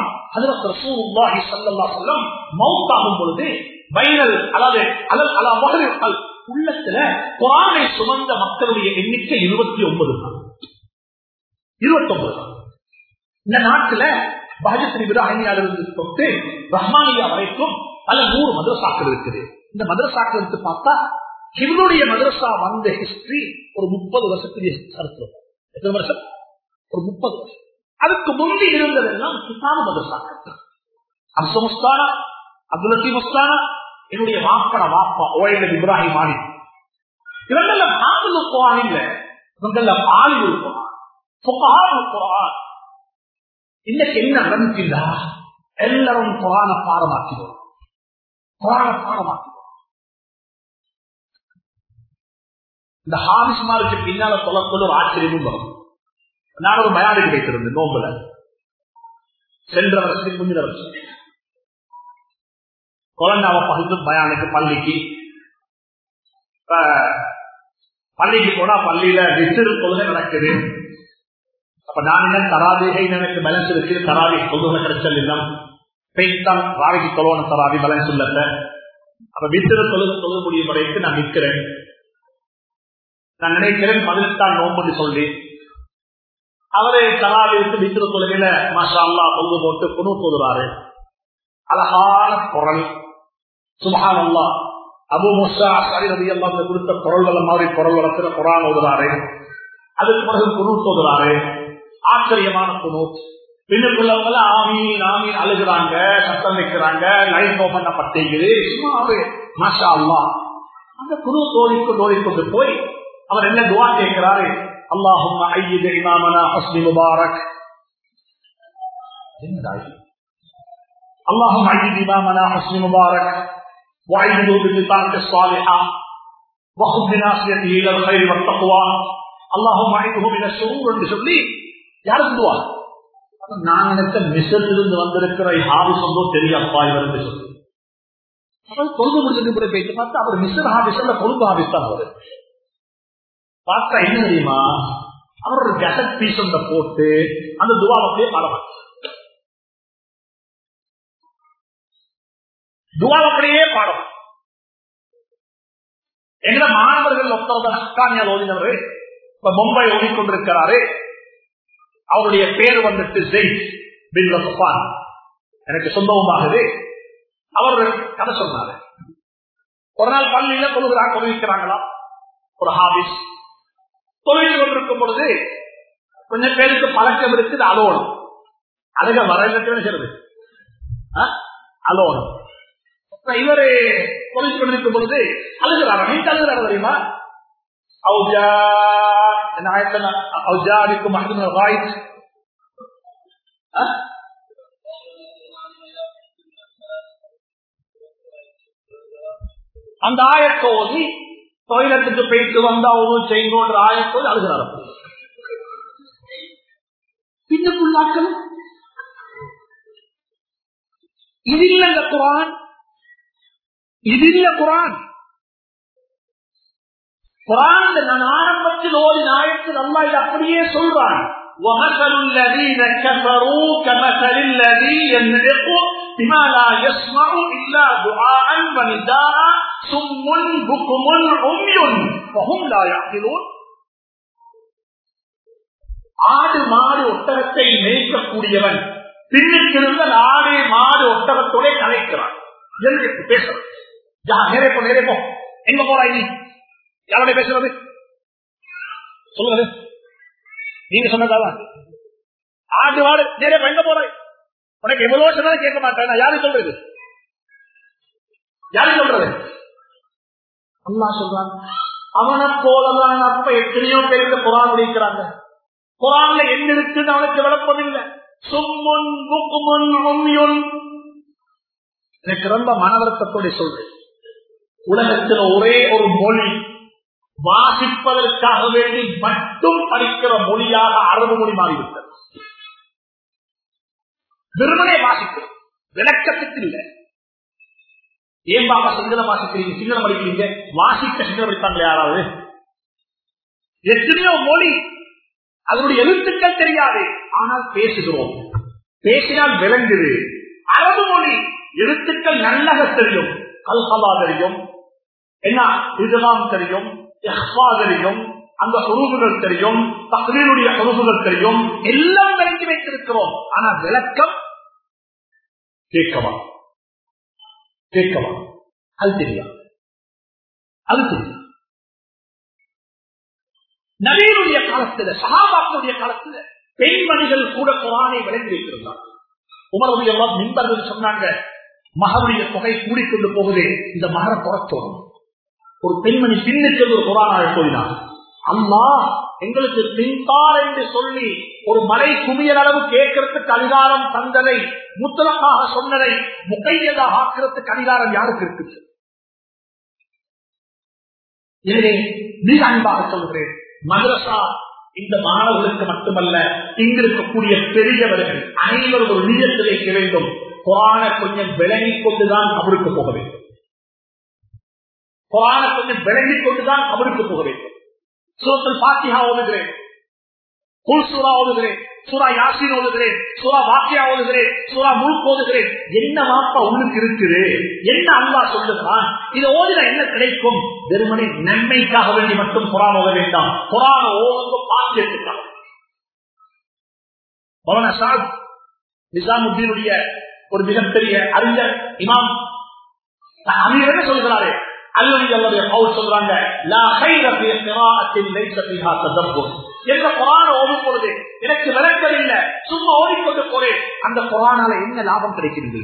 மவுத்தாகும் பொழுது வைரல் அதாவது அலல் அலா மகளிர்கள் உள்ளத்துல குரானை சுமந்த மக்களுடைய எண்ணிக்கை இருபத்தி ஒன்பது தான் இருபத்தி ஒன்பது இந்த நாட்டுல பாஜத்திரி இருந்து தொட்டு ரஹ்மானியா வரைக்கும் பல நூறு மதரசாக்கள் இருக்குது இந்த மதரசாக்கள் எடுத்து பார்த்தா இவருடைய மதரசா வந்த ஹிஸ்டரி ஒரு முப்பது வருஷத்துடைய சரித்திரம் எத்தனை வருஷம் ஒரு முப்பது வருஷம் அதுக்கு முந்தி இருந்ததெல்லாம் கிதாபு மதரசாக்கள் அம்சமுஸ்தானா அப்துல் லத்தீப் முஸ்தானா என்னுடைய வாப்பட வாப்பா ஓயல் இப்ராஹிம் ஆலி இவங்கள பாதுல் குரான் இல்ல இவங்கள ஆலிவுல் குரான் புகாருல் குரான் இன்னைக்கு என்ன நடந்துச்சுன்னா எல்லாரும் குரான பாடமாக்கிறோம் குரான பாடமாக்கிறோம் இந்த ஹாரிஸ்மாருக்கு பின்னால சொல்லக்கூடிய ஒரு ஆச்சரியமும் வரும் நான் ஒரு பயானி கிடைத்திருந்தேன் நோம்புல சென்ற வருஷத்துக்கு முந்தின வருஷம் கொலண்டாவை பகிர்ந்து பயானுக்கு பள்ளிக்கு பள்ளிக்கு போனா பள்ளியில விசிறு கொள்கை நடக்குது அப்ப நான் என்ன தராவிகை எனக்கு பேலன்ஸ் இருக்கு தராவி கொள்கை கிடைச்சல் இல்லம் பெய்தான் ராவிக்கு கொலோன தராவி பேலன்ஸ் இல்லத்த அப்ப விசிறு தொழுது தொழுது முடியும் வரைக்கும் நான் நிற்கிறேன் நான் நினைக்கிறேன் பதினெட்டாம் நோம்புன்னு சொல்லி அவரை தராவி விட்டு விசிறு தொழுகையில மாஷா அல்லா பொழுது போட்டு குணு போதுறாரு அழகான குரல் சுபஹான் அல்லா அபு முசா சரி ரவி அல்லா கொடுத்த குரல் வளம் மாதிரி குரல் வளர்க்கிற குரான் ஓதுறாரு அதுக்கு பிறகு குணு ஓதுறாரு ஆச்சரியமான குணு பின்னுக்குள்ளவங்க ஆமீன் ஆமீன் அழுகிறாங்க சத்தம் வைக்கிறாங்க லைட் ஓபன் பண்ணப்பட்டிருக்குது சும்மாவே மாஷா அல்லா அந்த குணு தோழிக்கு தோழிக்கொண்டு போய் அவர் என்ன துவா கேட்கிறாரு அல்லாஹும் ஐயது இமாமனா ஹஸ்னி முபாரக் என்னடா اللهم عيد إمامنا حسن مبارك وعيده بالبطانة الصالحة وخذ بناصيته إلى الخير والتقوى اللهم عيده من الشرور என்று சொல்லி யாருக்கு துவா நான் நினைச்ச மிசத்திலிருந்து வந்திருக்கிற ஹாவி சொந்தோ தெரியப்பா இவர் என்று சொல்லி அவர் கொழுந்து முடிஞ்சது கூட பேச்சு பார்த்தா அவர் மிஸ்டர் ஹாபிஸ் அல்ல கொழுந்து ஹாபிஸ் தான் அவர் பார்த்தா என்ன தெரியுமா அவர் ஒரு கெசட் பீஸ் ஒன்றை போட்டு அந்த துவாவத்தையே பாடமாட்டார் துவா அப்படியே பாடம் எங்க மாணவர்கள் ஒருத்தர் ஹஸ்தானியால் ஓதினவர் இப்ப மும்பை ஓடிக்கொண்டிருக்கிறாரு அவருடைய பேர் வந்துட்டு ஜெயித் பின் ரஃபான் எனக்கு சொந்தமாகுது அவர் கதை சொன்னாரு ஒரு நாள் பள்ளியில தொழுகிறாங்க தொழுவிக்கிறாங்களா ஒரு ஹாபிஸ் தொழில் கொண்டிருக்கும் பொழுது கொஞ்சம் பேருக்கு பழக்கம் இருக்குது அலோனம் அழக வரவேற்கிறது அலோனம் இவரு தொழில் கொண்டிருக்கும் பொழுது அழுகிறார் அழுகிறார் தெரியுமா அந்த ஆயத்தோதி டொய்லெட்டுக்கு போயிட்டு வந்தா ஒரு செய்யணுன்ற ஆயத்தோடு அழுகிறார் பின்னுக்குள்ளாக்கள் இது இல்லைங்க குரான் இது இல்ல குரான் குரான் நான் ஆரம்பத்தில் ஓடி நாயத்தில் அல்லா இது அப்படியே சொல்றான் وَمَثَلُ الَّذِينَ كَفَرُوا كَمَثَلِ الَّذِي يَنْعِقُ بِمَا لَا يَسْمَعُ إِلَّا دُعَاءً وَنِدَاءً صُمٌّ بُكْمٌ عُمْيٌ وَهُمْ لَا يَعْقِلُونَ ஆடு மாடு ஒட்டகத்தை மேய்க்கக்கூடியவன் பின்னிட்டிருந்த நாடு மாடு ஒட்டகத்தோட கலைக்கிறான் பேசுறான் நேரே போ நேரே போ எங்க போறாய் நீ யாரோட பேசுறது சொல்லுங்க நீங்க சொன்னதாவா ஆடு வாடு நேரே எங்க போறாய் உனக்கு எவ்வளவு சொன்னாலும் கேட்க மாட்டேன் நான் யாரு சொல்றது யாரு சொல்றது அம்மா சொல்றான் அவனை போலதான் அப்ப எத்தனையோ பேருக்கு குரான் முடிக்கிறாங்க குரான்ல என்ன இருக்குன்னு அவனுக்கு விளப்பதில்லை சும்முன் புக்குமுன் உம்யுன் எனக்கு ரொம்ப மனவருத்தத்தோட சொல்றேன் உலகத்தில் ஒரே ஒரு மொழி வாசிப்பதற்காக வேண்டி மட்டும் படிக்கிற மொழியாக அரபு மொழி மாறிவிட்டது வெறுமனே வாசிக்கிறோம் விளக்கத்துக்கு இல்லை ஏன் பாப்பா சிங்களம் வாசிக்கிறீங்க சிங்களம் படிக்கிறீங்க வாசிக்க சிங்களம் படித்தாங்க யாராவது எத்தனையோ மொழி அதனுடைய எழுத்துக்கள் தெரியாது ஆனால் பேசுகிறோம் பேசினால் விளங்குது அரபு மொழி எழுத்துக்கள் நல்லக தெரியும் கல்கலா தெரியும் என்ன இதுதான் தெரியும் தெரியும் அந்த உறுப்புகள் தெரியும் தகுதியினுடைய உறுப்புகள் தெரியும் எல்லாம் விளங்கி வைத்திருக்கிறோம் ஆனா விளக்கம் கேட்கவா கேட்கவா அது தெரியாது அது தெரியும் நவீனுடைய காலத்துல சகாபாக்களுடைய காலத்துல பெண்மணிகள் கூட குரானை விளங்கி வைத்திருந்தார் உமரது எல்லாம் மின்பர்கள் சொன்னாங்க மகனுடைய தொகை கூடிக்கொண்டு போகுது இந்த மகர புறத்தோடும் ஒரு பெண்மணி பின்னுக்கு ஒரு குரானாக போயினார் அம்மா எங்களுக்கு பின்பார் என்று சொல்லி ஒரு மலை குமியல் அளவு கேட்கறதுக்கு அதிகாரம் தந்ததை முத்தலக்காக சொன்னதை முக்கையதாக ஆக்கிறதுக்கு அதிகாரம் யாருக்கு இருக்குது எனவே மிக அன்பாக சொல்கிறேன் மதரசா இந்த மாணவர்களுக்கு மட்டுமல்ல இங்கு இருக்கக்கூடிய பெரியவர்கள் அனைவரும் ஒரு நீயத்தில் வைக்க வேண்டும் குரான கொஞ்சம் விளங்கிக் கொண்டுதான் அவருக்கு போக வேண்டும் குரான கொஞ்சம் விளங்கிக் கொண்டுதான் அவருக்கு போக வேண்டும் சூரத்தில் பாத்தியா ஓதுகிறேன் குல் சூறா ஓதுகிறேன் சூறா யாசின் ஓதுகிறேன் சூறா வாக்கியா ஓதுகிறேன் சூறா முழுக்க ஓதுகிறேன் என்ன வாப்பா உள்ளுக்கு இருக்குது என்ன அல்லா சொல்லுகிறான் இதை ஓதுனா என்ன கிடைக்கும் வெறுமனே நன்மைக்காக வேண்டி மட்டும் குரான் ஓத வேண்டாம் குரான ஓதுங்க பார்த்து எடுத்துக்கலாம் மௌன சாத் நிசாமுத்தீனுடைய ஒரு மிகப்பெரிய அறிஞர் இமாம் அமீர் என்ன சொல்கிறாரு அல்லது அவருடைய பவுல் சொல்றாங்க லா கைர ஃபீ கிராஅத்தின் லைஸ ஃபீஹா ததப்புர் என்ற குரான் ஓதும் பொழுது எனக்கு விளக்கவில்லை சும்மா ஓடிக்கொண்டு போறேன் அந்த குரானால என்ன லாபம் கிடைக்கிறது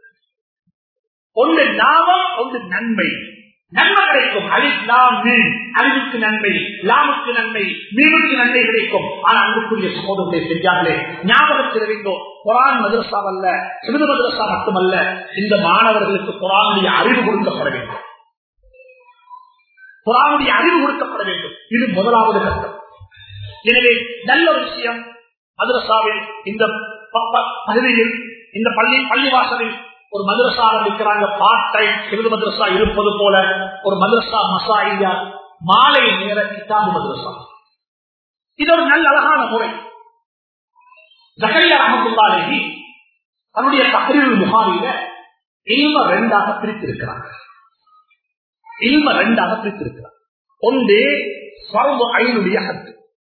ஒன்று லாபம் ஒன்று நன்மை நன்மை கிடைக்கும் அலிப் லாம் மீன் அழிவுக்கு நன்மை லாமுக்கு நன்மை மீனுக்கு நன்மை கிடைக்கும் ஆனா அன்புக்குரிய சகோதரத்தை செஞ்சாங்களே ஞாபகத்தில் வேண்டும் குரான் மதரசா அல்ல சிறுது மதரசா மட்டுமல்ல இந்த மாணவர்களுக்கு குரானுடைய அறிவு கொடுக்கப்பட வேண்டும் குரானுடைய அறிவு கொடுக்கப்பட வேண்டும் இது முதலாவது கட்டம் எனவே நல்ல ஒரு விஷயம் மதரசாவில் இந்த பகுதியில் இந்த பள்ளி பள்ளிவாசலில் ஒரு மதரசா ஆரம்பிக்கிறாங்க பார்ட் டைம் சிறிது மதரசா இருப்பது போல ஒரு மதரசா மசாயியா மாலை நேர கிட்டாபு மதரசா இது ஒரு நல்ல அழகான முறை ஜகரியா ரஹமத்துல்லாலேஹி தன்னுடைய தகரில் முகாமில இல்ம ரெண்டாக பிரித்திருக்கிறாங்க இல்ம ரெண்டாக பிரித்திருக்கிறார் ஒன்று சர்வ ஐனுடைய ஹத்து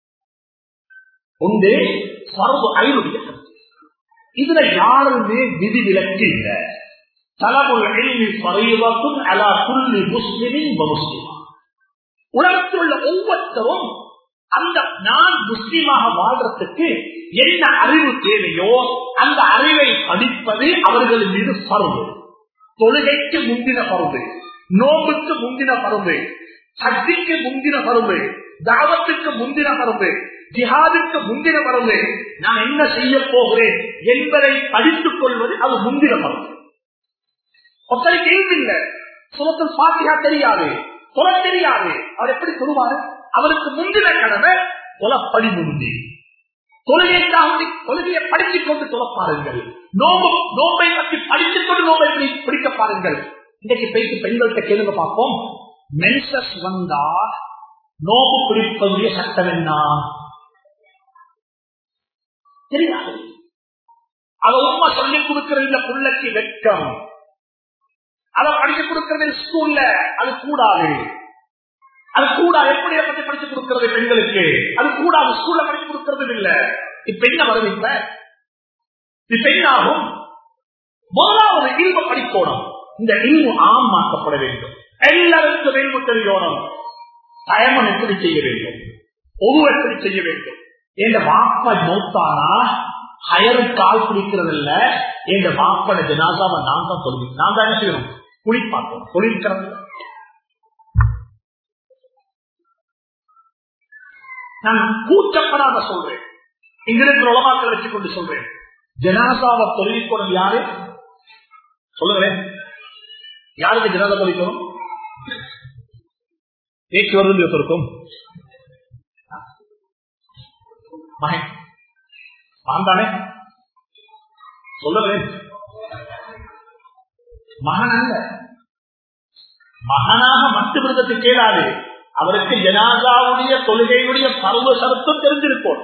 ஒன்று சர்வ ஐனுடைய ஹத்து இதுல யாருமே விதி விலக்கு இல்ல தலமுல் ஐநி பறைவத்தும் அலா புள்ளி முஸ்லிமின் முஸ்லிமா உலகத்தில் உள்ள ஒவ்வொருத்தரும் அந்த நான் முஸ்லீமாக வாழ்றதுக்கு என்ன அறிவு தேவையோ அந்த அறிவை படிப்பது அவர்களின் மீது பருவு தொழுகைக்கு முந்தின பருவு நோம்புக்கு முந்தின பருவு சக்திக்கு முந்தின பருவு தாவத்துக்கு முந்தின பருவு ஜிஹாதுக்கு முந்தின பருவு நான் என்ன செய்ய போகிறேன் என்பதை படித்துக் கொள்வது அது முந்தின பருவு ஒத்தனை கேள்வி இல்லை சுமத்தில் பாத்தியா தெரியாது தொலை தெரியாது அவர் எப்படி சொல்லுவாரு அவருக்கு முந்தின கடமை தொலைப்படி முந்தி தொழுகைக்காக தொழுகையை படித்துக் கொண்டு தொலைப்பாருங்கள் நோம்பு நோம்பை பற்றி படித்துக் கொண்டு நோம்பை பிடிக்க பாருங்கள் இன்றைக்கு போயிட்டு பெண்கள்கிட்ட கேளுங்க பார்ப்போம் மென்சஸ் வந்தா நோம்பு பிடிப்பதுடைய சட்டம் என்ன தெரியாது அவ உண்மை சொல்லிக் கொடுக்கிறது இந்த புள்ளக்கு வெட்கம் அதை படிச்சு கொடுக்கிறது ஸ்கூல்ல அது கூடாது அது கூடாது எப்படி பத்தி படிச்சு கொடுக்கிறது பெண்களுக்கு அது கூடாது ஸ்கூல்ல படிச்சு கொடுக்கிறது இல்ல இப்ப என்ன வரும் இப்ப இப்ப என்ன ஆகும் முதலாவது இல்ம படிக்கணும் இந்த இல்மு ஆமாக்கப்பட வேண்டும் எல்லாருக்கும் இல்மு தெரியணும் தயமம் எப்படி செய்ய வேண்டும் ஒவ்வொரு எப்படி செய்ய வேண்டும் என் வாப்ப மௌத்தானா ஹயரு கால் குடிக்கிறது இல்ல என் வாப்பட ஜனாசாவை நான் தான் சொல்லி நான் தான் என்ன செய்யணும் குளிப்பாட்டோம் குளிக்கிறது நான் கூச்சப்படாத சொல்றேன் இங்கிருந்து உலமாக்கள் வச்சு கொண்டு சொல்றேன் ஜனாசாவை தொழில்கூடம் யாரு சொல்லுங்களேன் யாருக்கு ஜனாதா தொழில்கூடம் பேச்சு வருது இருக்கும் மகன் மகன் தானே சொல்லுங்களேன் மகன் அல்ல மகனாக மட்டும் விருதத்து கேளாது அவருக்கு ஜனாதாவுடைய தொழுகையுடைய பருவ சரத்தும் தெரிஞ்சிருக்கும்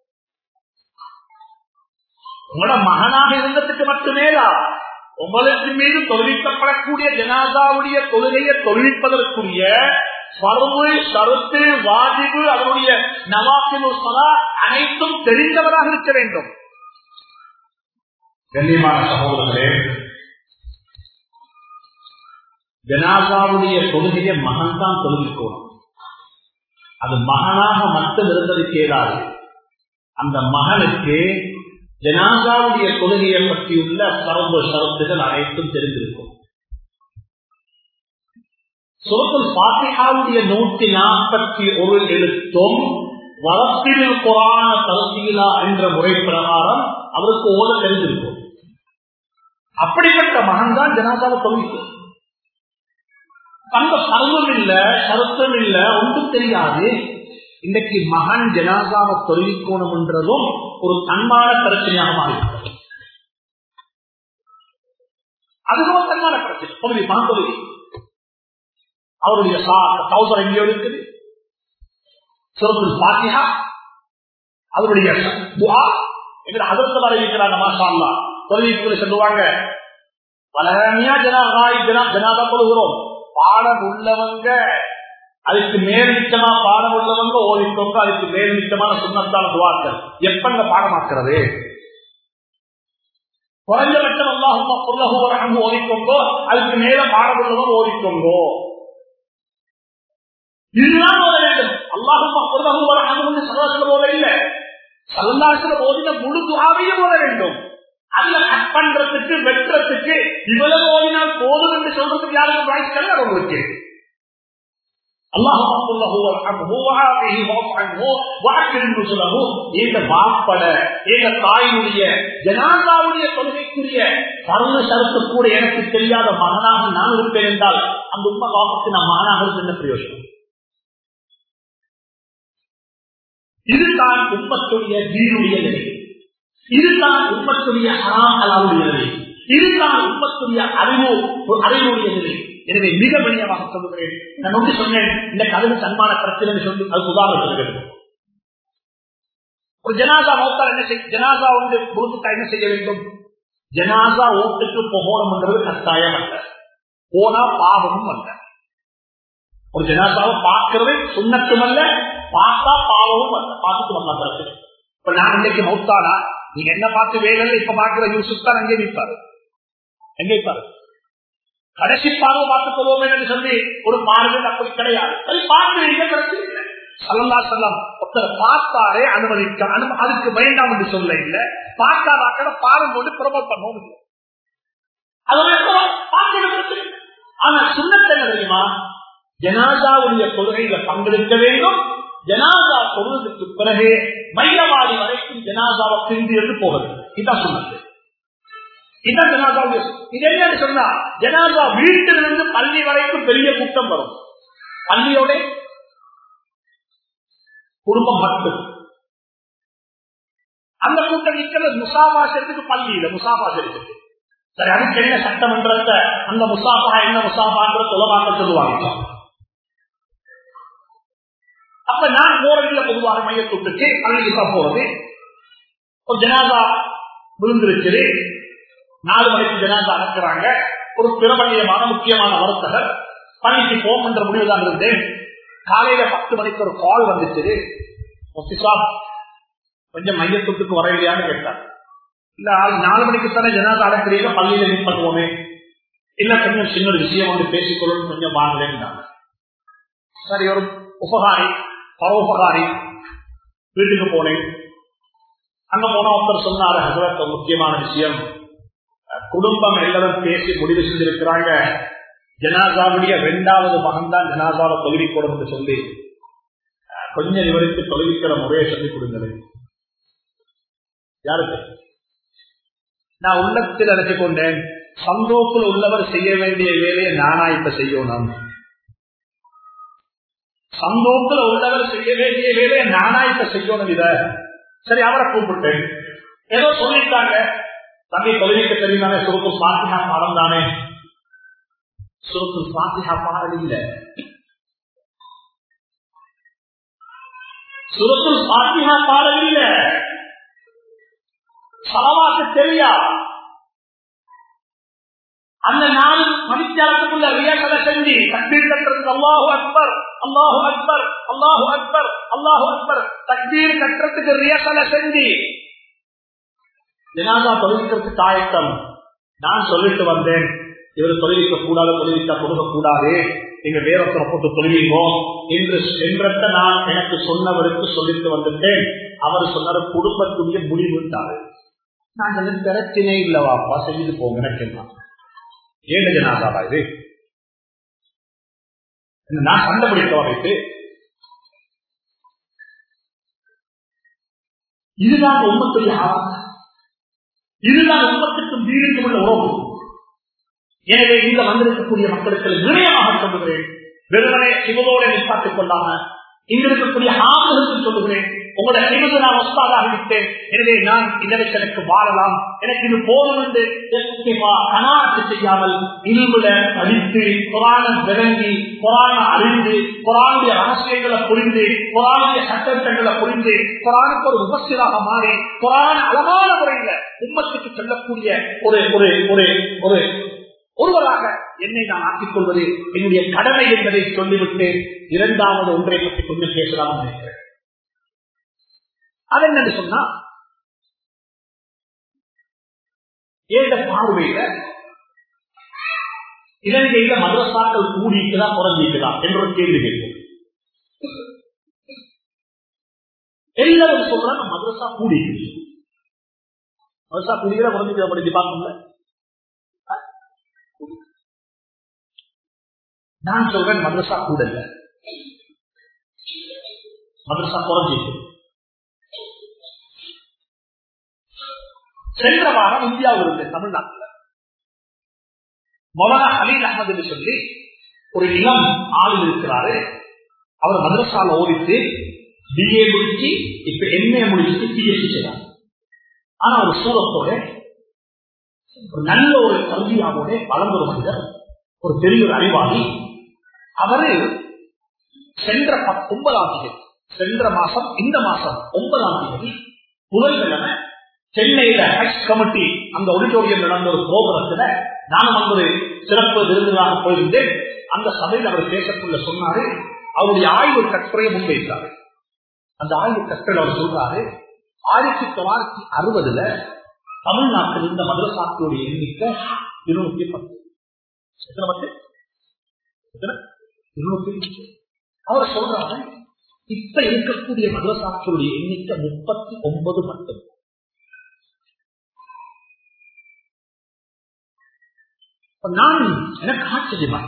உங்களோட மகனாக இருந்ததுக்கு மட்டுமேலா உங்களுக்கு மீது தொழிலிக்கப்படக்கூடிய ஜனாதாவுடைய தொழுகையை தொழிலிப்பதற்குரிய பருவு சருத்து வாஜிபு அதனுடைய நவாசிபு சலா அனைத்தும் தெரிந்தவராக இருக்க வேண்டும் கண்ணியமான சகோதரர்களே ஜனாசாவுடைய தொழுகையை மகன் தான் தொழுவிக்கணும் அது மகனாக மட்டும் இருந்தது கேளாது அந்த மகனுக்கு ஜனாசாவுடைய கொள்கையை பற்றியுள்ள சர்வ ஷரத்துகள் அனைத்தும் தெரிந்திருக்கும் சுரத்தில் பாத்திகாவுடைய நூற்றி நாற்பத்தி ஒரு எழுத்தும் வரத்தில் குரான தரசீலா என்ற முறை பிரகாரம் அவருக்கு ஓத தெரிஞ்சிருக்கும் அப்படிப்பட்ட மகன் தான் ஜனாசாவை தொழில் அந்த சர்வம் இல்ல சருத்தம் இல்ல ஒன்றும் தெரியாது இன்றைக்கு மகன் ஜனாசாவை தொழில்கோணம் என்றதும் ஒரு தன்மான பிரச்சனையாக மாறிவிட்டது அதுவும் தன்மான பிரச்சனை தொகுதி மகன் தொகுதி அவருடைய சௌசர் எங்கேயோ இருக்குது சுரத்துல் பாத்தியா அவருடைய துவா எங்க அதற்கு வர இருக்கிறாங்க மாஷா அல்லா தொழிலுக்குள்ள சொல்லுவாங்க பலமையா ஜனாதாய் ஜனா ஜனாதா கொள்கிறோம் பாடம் உள்ளவங்க அதுக்கு மேல்மிச்சமா பாடம் உள்ளவங்க ஓதிக்கோங்க அதுக்கு மேல்மிச்சமான சுண்ணத்தான துவாக்கள் எப்பங்க பாடமாக்குறது குறைஞ்சபட்சம் அல்லாஹும் புல்லகம் ஓதிக்கோங்கோ அதுக்கு மேல பாடம் உள்ளவங்க ஓதிக்கோங்கோ இதுதான் ஓத வேண்டும் அல்லாஹும் புல்லகம் வரணும் சதோஷத்துல போத இல்லை சல்லாசல ஓதின முழு துவாவையும் ஓத வேண்டும் அதுல கட் பண்றதுக்கு வெட்டுறதுக்கு இவ்வளவு ஓதினால் போதும் என்று சொல்றதுக்கு யாருக்கும் வாய்ப்பு கிடையாது உங்களுக்கு ஜனாதாவுடைய கொள்கைக்குரிய சர்வ சரத்து கூட எனக்கு தெரியாத மகனாக நான் இருப்பேன் என்றால் அந்த உண்மை காப்பத்து நான் மகனாக என்ன பிரயோஜனம் இதுதான் உண்மத்துடைய தீனுடைய நிலை இதுதான் உண்மத்துடைய ஹராமலாவுடைய நிலை இதுதான் உண்மத்துடைய அறிவு அறிவுடைய நிலை எனவே மிக வெளியமாக சொல்லுகிறேன் நான் ஒன்று சொன்னேன் இந்த கதவு சன்மான பிரச்சனை சொல்லி அது உதாரணம் சொல்கிறது ஒரு ஜனாசா மௌத்தால் என்ன செய்ய ஜனாசா வந்து பொறுத்துக்கா என்ன செய்ய வேண்டும் ஜனாசா ஓட்டுக்கு போகணும்ன்றது கட்டாயம் அல்ல போனா பாவமும் அல்ல ஒரு ஜனாசாவை பார்க்கறது சுண்ணத்தும் அல்ல பார்த்தா பாவமும் அல்ல பார்த்துட்டு வந்தா பிரச்சனை இப்ப நான் இன்னைக்கு மௌத்தானா நீங்க என்ன பார்த்து வேலை இப்ப பாக்குற யூசுப் தான் அங்கே நிற்பாரு எங்கே நிற்பாரு கடைசி பார்வை பார்த்துக் கொள்வோம் என்று சொல்லி ஒரு பார்வை அப்படி கிடையாது சரி பார்க்கிறீங்க பிரச்சனை இல்லை சல்லா செல்லம் ஒருத்தர் பார்த்தாரே அனுமதிக்க அனு அதுக்கு வேண்டாம் என்று சொல்ல இல்லை பார்க்காதாக்கிற பாரம் போட்டு ப்ரொமோட் பண்ணவும் இல்லை ஆனா சுண்ணத்தை தெரியுமா ஜனாதாவுடைய கொள்கையில பங்கெடுக்க வேண்டும் ஜனாதா தொழுவதற்கு பிறகு மையவாடி வரைக்கும் ஜனாதாவை பிரிந்து என்று போவது இதான் சொன்னது இதான் ஜனாதா இது என்ன சொன்னா ஜனாதா வீட்டிலிருந்து பள்ளி வரைக்கும் பெரிய கூட்டம் வரும் பள்ளியோட குடும்பம் மட்டும் அந்த கூட்டம் நிக்கிறது முசாபாசத்துக்கு பள்ளியில முசாபாசத்துக்கு சரி அதுக்கு என்ன சட்டமன்றத்தை அந்த முசாபா என்ன முசாபான்ற தொலைவாக்க சொல்லுவாங்க அப்ப நான் போறதில்ல பொதுவாக மையக்கூட்டுக்கு பள்ளிக்கு தான் போறது ஒரு ஜனாதா விழுந்திருக்குது நாலு மணிக்கு ஜனாதா அனுப்புறாங்க ஒரு பிரபலியமான முக்கியமான வர்த்தகர் பள்ளிக்கு போம் என்ற முடிவு தான் இருந்தேன் காலையில பத்து மணிக்கு ஒரு கால் வந்துச்சு கொஞ்சம் மையத்துக்கு வர இல்லையான்னு கேட்டார் இல்ல நாலு மணிக்கு தானே ஜனாதா அனுப்புறீங்க பள்ளியில மீட் பண்ணுவோமே இல்ல கொஞ்சம் சின்ன ஒரு விஷயம் வந்து பேசிக்கொள்ளணும் கொஞ்சம் வாங்கலேன்னு சரி ஒரு உபகாரி பரோபகாரி வீட்டுக்கு போனேன் அங்க போன ஒருத்தர் சொன்னாரு ஹசரத் ஒரு முக்கியமான விஷயம் குடும்பம் எல்லாரும் பேசி முடிவு செஞ்சிருக்கிறாங்க ஜனாசாவுடைய இரண்டாவது மகன் தான் ஜனாசாவை தொழுவிக்கூடும் என்று சொல்லி கொஞ்சம் இவருக்கு தொழுவிக்கிற முறையை சொல்லிக் கொடுங்களேன் யாருக்கு நான் உள்ளத்தில் அழைத்து கொண்டேன் சந்தோப்பில் உள்ளவர் செய்ய வேண்டிய வேலையை நானா இப்ப செய்யணும் சந்தோப்பில் உள்ளவர் செய்ய வேண்டிய வேலையை நானா இப்ப செய்யணும் இத சரி அவரை கூப்பிட்டேன் ஏதோ சொல்லிட்டாங்க தம்பி தொழிலுக்கு தெரியுதானே சுருத்து பாத்தியா பாடம் தானே சுருத்து பாத்தியா பாடல் இல்ல சுருத்து பாத்தியா பாடல் இல்ல சலவாக்கு தெரியா அந்த நாலு மணித்தியாலத்துக்குள்ள ரியாசலை செஞ்சு தக்பீர் கட்டுறதுக்கு அல்லாஹு அக்பர் அல்லாஹு அக்பர் அல்லாஹு அக்பர் அல்லாஹு அக்பர் தக்பீர் கட்டுறதுக்கு ரியாசலை செஞ்சு ஜனாதா தொழிலுக்கு தாயக்கம் நான் சொல்லிட்டு வந்தேன் இவர் தொழிலிக்க கூடாது தொழிலிக்க கொடுக்க கூடாது நீங்க வேறொருத்தரை போட்டு தொழிலிங்கோ என்று என்றத்த நான் எனக்கு சொன்னவருக்கு சொல்லிட்டு வந்துட்டேன் அவர் சொன்னாரு குடும்பத்துடைய முடிவுட்டாரு நாங்கள் பிரச்சனை இல்லவாப்பா செஞ்சுட்டு போங்க எனக்கு ஏழு ஜனாதாவா இது நான் சண்டை பிடிக்கவா வைத்து இதுதான் உண்மத்துடைய ஆரம்பம் இதுதான் உண்மத்துக்கும் வீடுக்கும் உள்ள உறவு எனவே இங்க வந்திருக்கக்கூடிய மக்களுக்கு வினயமாக சொல்லுகிறேன் வெறுமனே சிவதோட நிப்பாட்டிக் கொள்ளாம இங்க இருக்கக்கூடிய ஆண்களுக்கு சொல்லுகிறேன் உங்களோட நிமிந்து நான் ஒஸ்தாதாக விட்டேன் எனவே நான் இதற்கு வாழலாம் எனக்கு இது போதும் என்று அனாட்டு செய்யாமல் இருமுல படித்து புராண விளங்கி புராண அறிந்து புராணுடைய ரகசியங்களை புரிந்து புராணுடைய சட்டங்களை புரிந்து புராணுக்கு ஒரு விமர்சனாக மாறி புராண அழகான முறையில உம்மத்துக்கு செல்லக்கூடிய ஒரு ஒரு ஒரு ஒரு ஒருவராக என்னை நான் ஆக்கிக் கொள்வது என்னுடைய கடமை என்பதை சொல்லிவிட்டு இரண்டாவது ஒன்றை பற்றி கொஞ்சம் பேசலாம் நினைக்கிறேன் அது என்னன்னு சொன்னா ஏத பார்வையில இலங்கையில மதரசாக்கள் கூடிக்குதா குறைஞ்சிக்குதா என்ற ஒரு கேள்வி கேட்கும் எல்லாரும் சொல்றாங்க மதரசா கூடிக்குது மதரசா கூடிக்கிறா குறைஞ்சிக்கிறா படிச்சு பார்க்கணும்ல நான் சொல்றேன் மதரசா கூட இல்ல மதரசா குறைஞ்சிருக்கு சென்ற வாரம் இந்தியாவில் இருந்த தமிழ்நாட்டில் மொலனா அலீல் அகமது சொல்லி ஒரு இளம் ஆள் இருக்கிறாரு அவர் மதரசால ஓடித்து பிஏ முடிச்சு இப்ப எம்ஏ முடிச்சுட்டு பிஎஸ்சி செய்யறார் ஆனா ஒரு சூரத்தோட ஒரு நல்ல ஒரு கல்வியாவோட வளர்ந்த ஒரு மனிதர் ஒரு பெரிய ஒரு அறிவாளி அவரு சென்ற ஒன்பதாம் தேதி சென்ற மாசம் இந்த மாசம் ஒன்பதாம் தேதி புதன்கிழமை சென்னையில ஹெச் கமிட்டி அந்த ஆடிட்டோரியம் நடந்த ஒரு புரோகிரத்துல நானும் அங்கு ஒரு சிறப்பு விருதுகளாக போயிருந்தேன் அந்த சபையில் அவர் பேசக்குள்ள சொன்னாரு அவருடைய ஆய்வு கட்டுரையை முன்வைத்தாரு அந்த ஆய்வு கட்டுரை அவர் சொல்றாரு ஆயிரத்தி தொள்ளாயிரத்தி அறுபதுல தமிழ்நாட்டில் இருந்த மதரசாக்களுடைய எண்ணிக்கை இருநூத்தி பத்து எத்தனை பத்து இருநூத்தி அவர் சொல்றாங்க இப்ப இருக்கக்கூடிய மதரசாக்களுடைய எண்ணிக்கை முப்பத்தி ஒன்பது மட்டும் நான் எனக்கு ஆச்சரியமா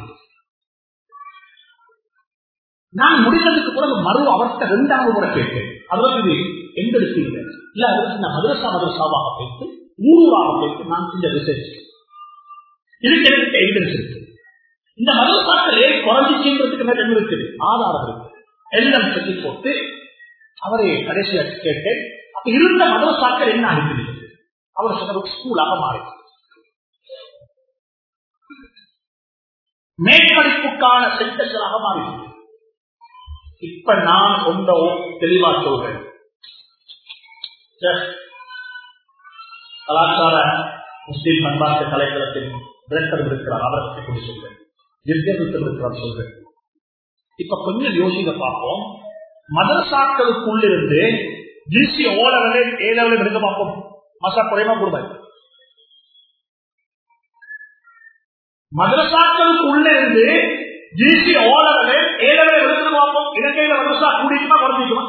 நான் முடிந்ததுக்கு பிறகு மறு அவர்கிட்ட ரெண்டாவது முறை கேட்டேன் அதற்கு எங்க இருக்கீங்க இல்ல அதற்கு நான் மதரசா மதரசாவாக பேசி ஊரூராக பேசி நான் செஞ்ச ரிசர்ச் இதுக்கு எனக்கு எவிடன்ஸ் இருக்கு இந்த மதரசாக்கள் ஏன் குறைஞ்சிச்சுன்றதுக்கு மேல என்ன இருக்குது ஆதாரம் இருக்கு எல்லாம் சொல்லி போட்டு அவரை கடைசியா கேட்டேன் அப்ப இருந்த மதரசாக்கள் என்ன அனுப்பி அவர் சொன்ன ஸ்கூலாக மாறி மேற்படிப்புக்கான சென்டர்களாக மாறி இப்ப நான் ஒன்றோ தெளிவா சொல்றேன் கலாச்சார முஸ்லீம் பண்பாட்டு கலைக்களத்தின் டிரெக்டர் இருக்கிறார் அவரை பற்றி கொண்டு சொல்றேன் நிர்தேசத்தில் இருக்கிறார் சொல்றேன் இப்ப கொஞ்சம் யோசிக்க பார்ப்போம் மதரசாக்களுக்குள்ளிருந்து ஜிசி ஓ லெவலில் ஏ லெவலில் எடுக்க பார்ப்போம் மசா குறைமா கொடுப்பாரு மதரசாக்களுக்கு உள்ள இருந்து ஜிசி ஓ லெவலில் ஏ லெவலில் எடுத்து பார்ப்போம் இலங்கையில மதரசா கூடிக்குமா குறைஞ்சிக்குமா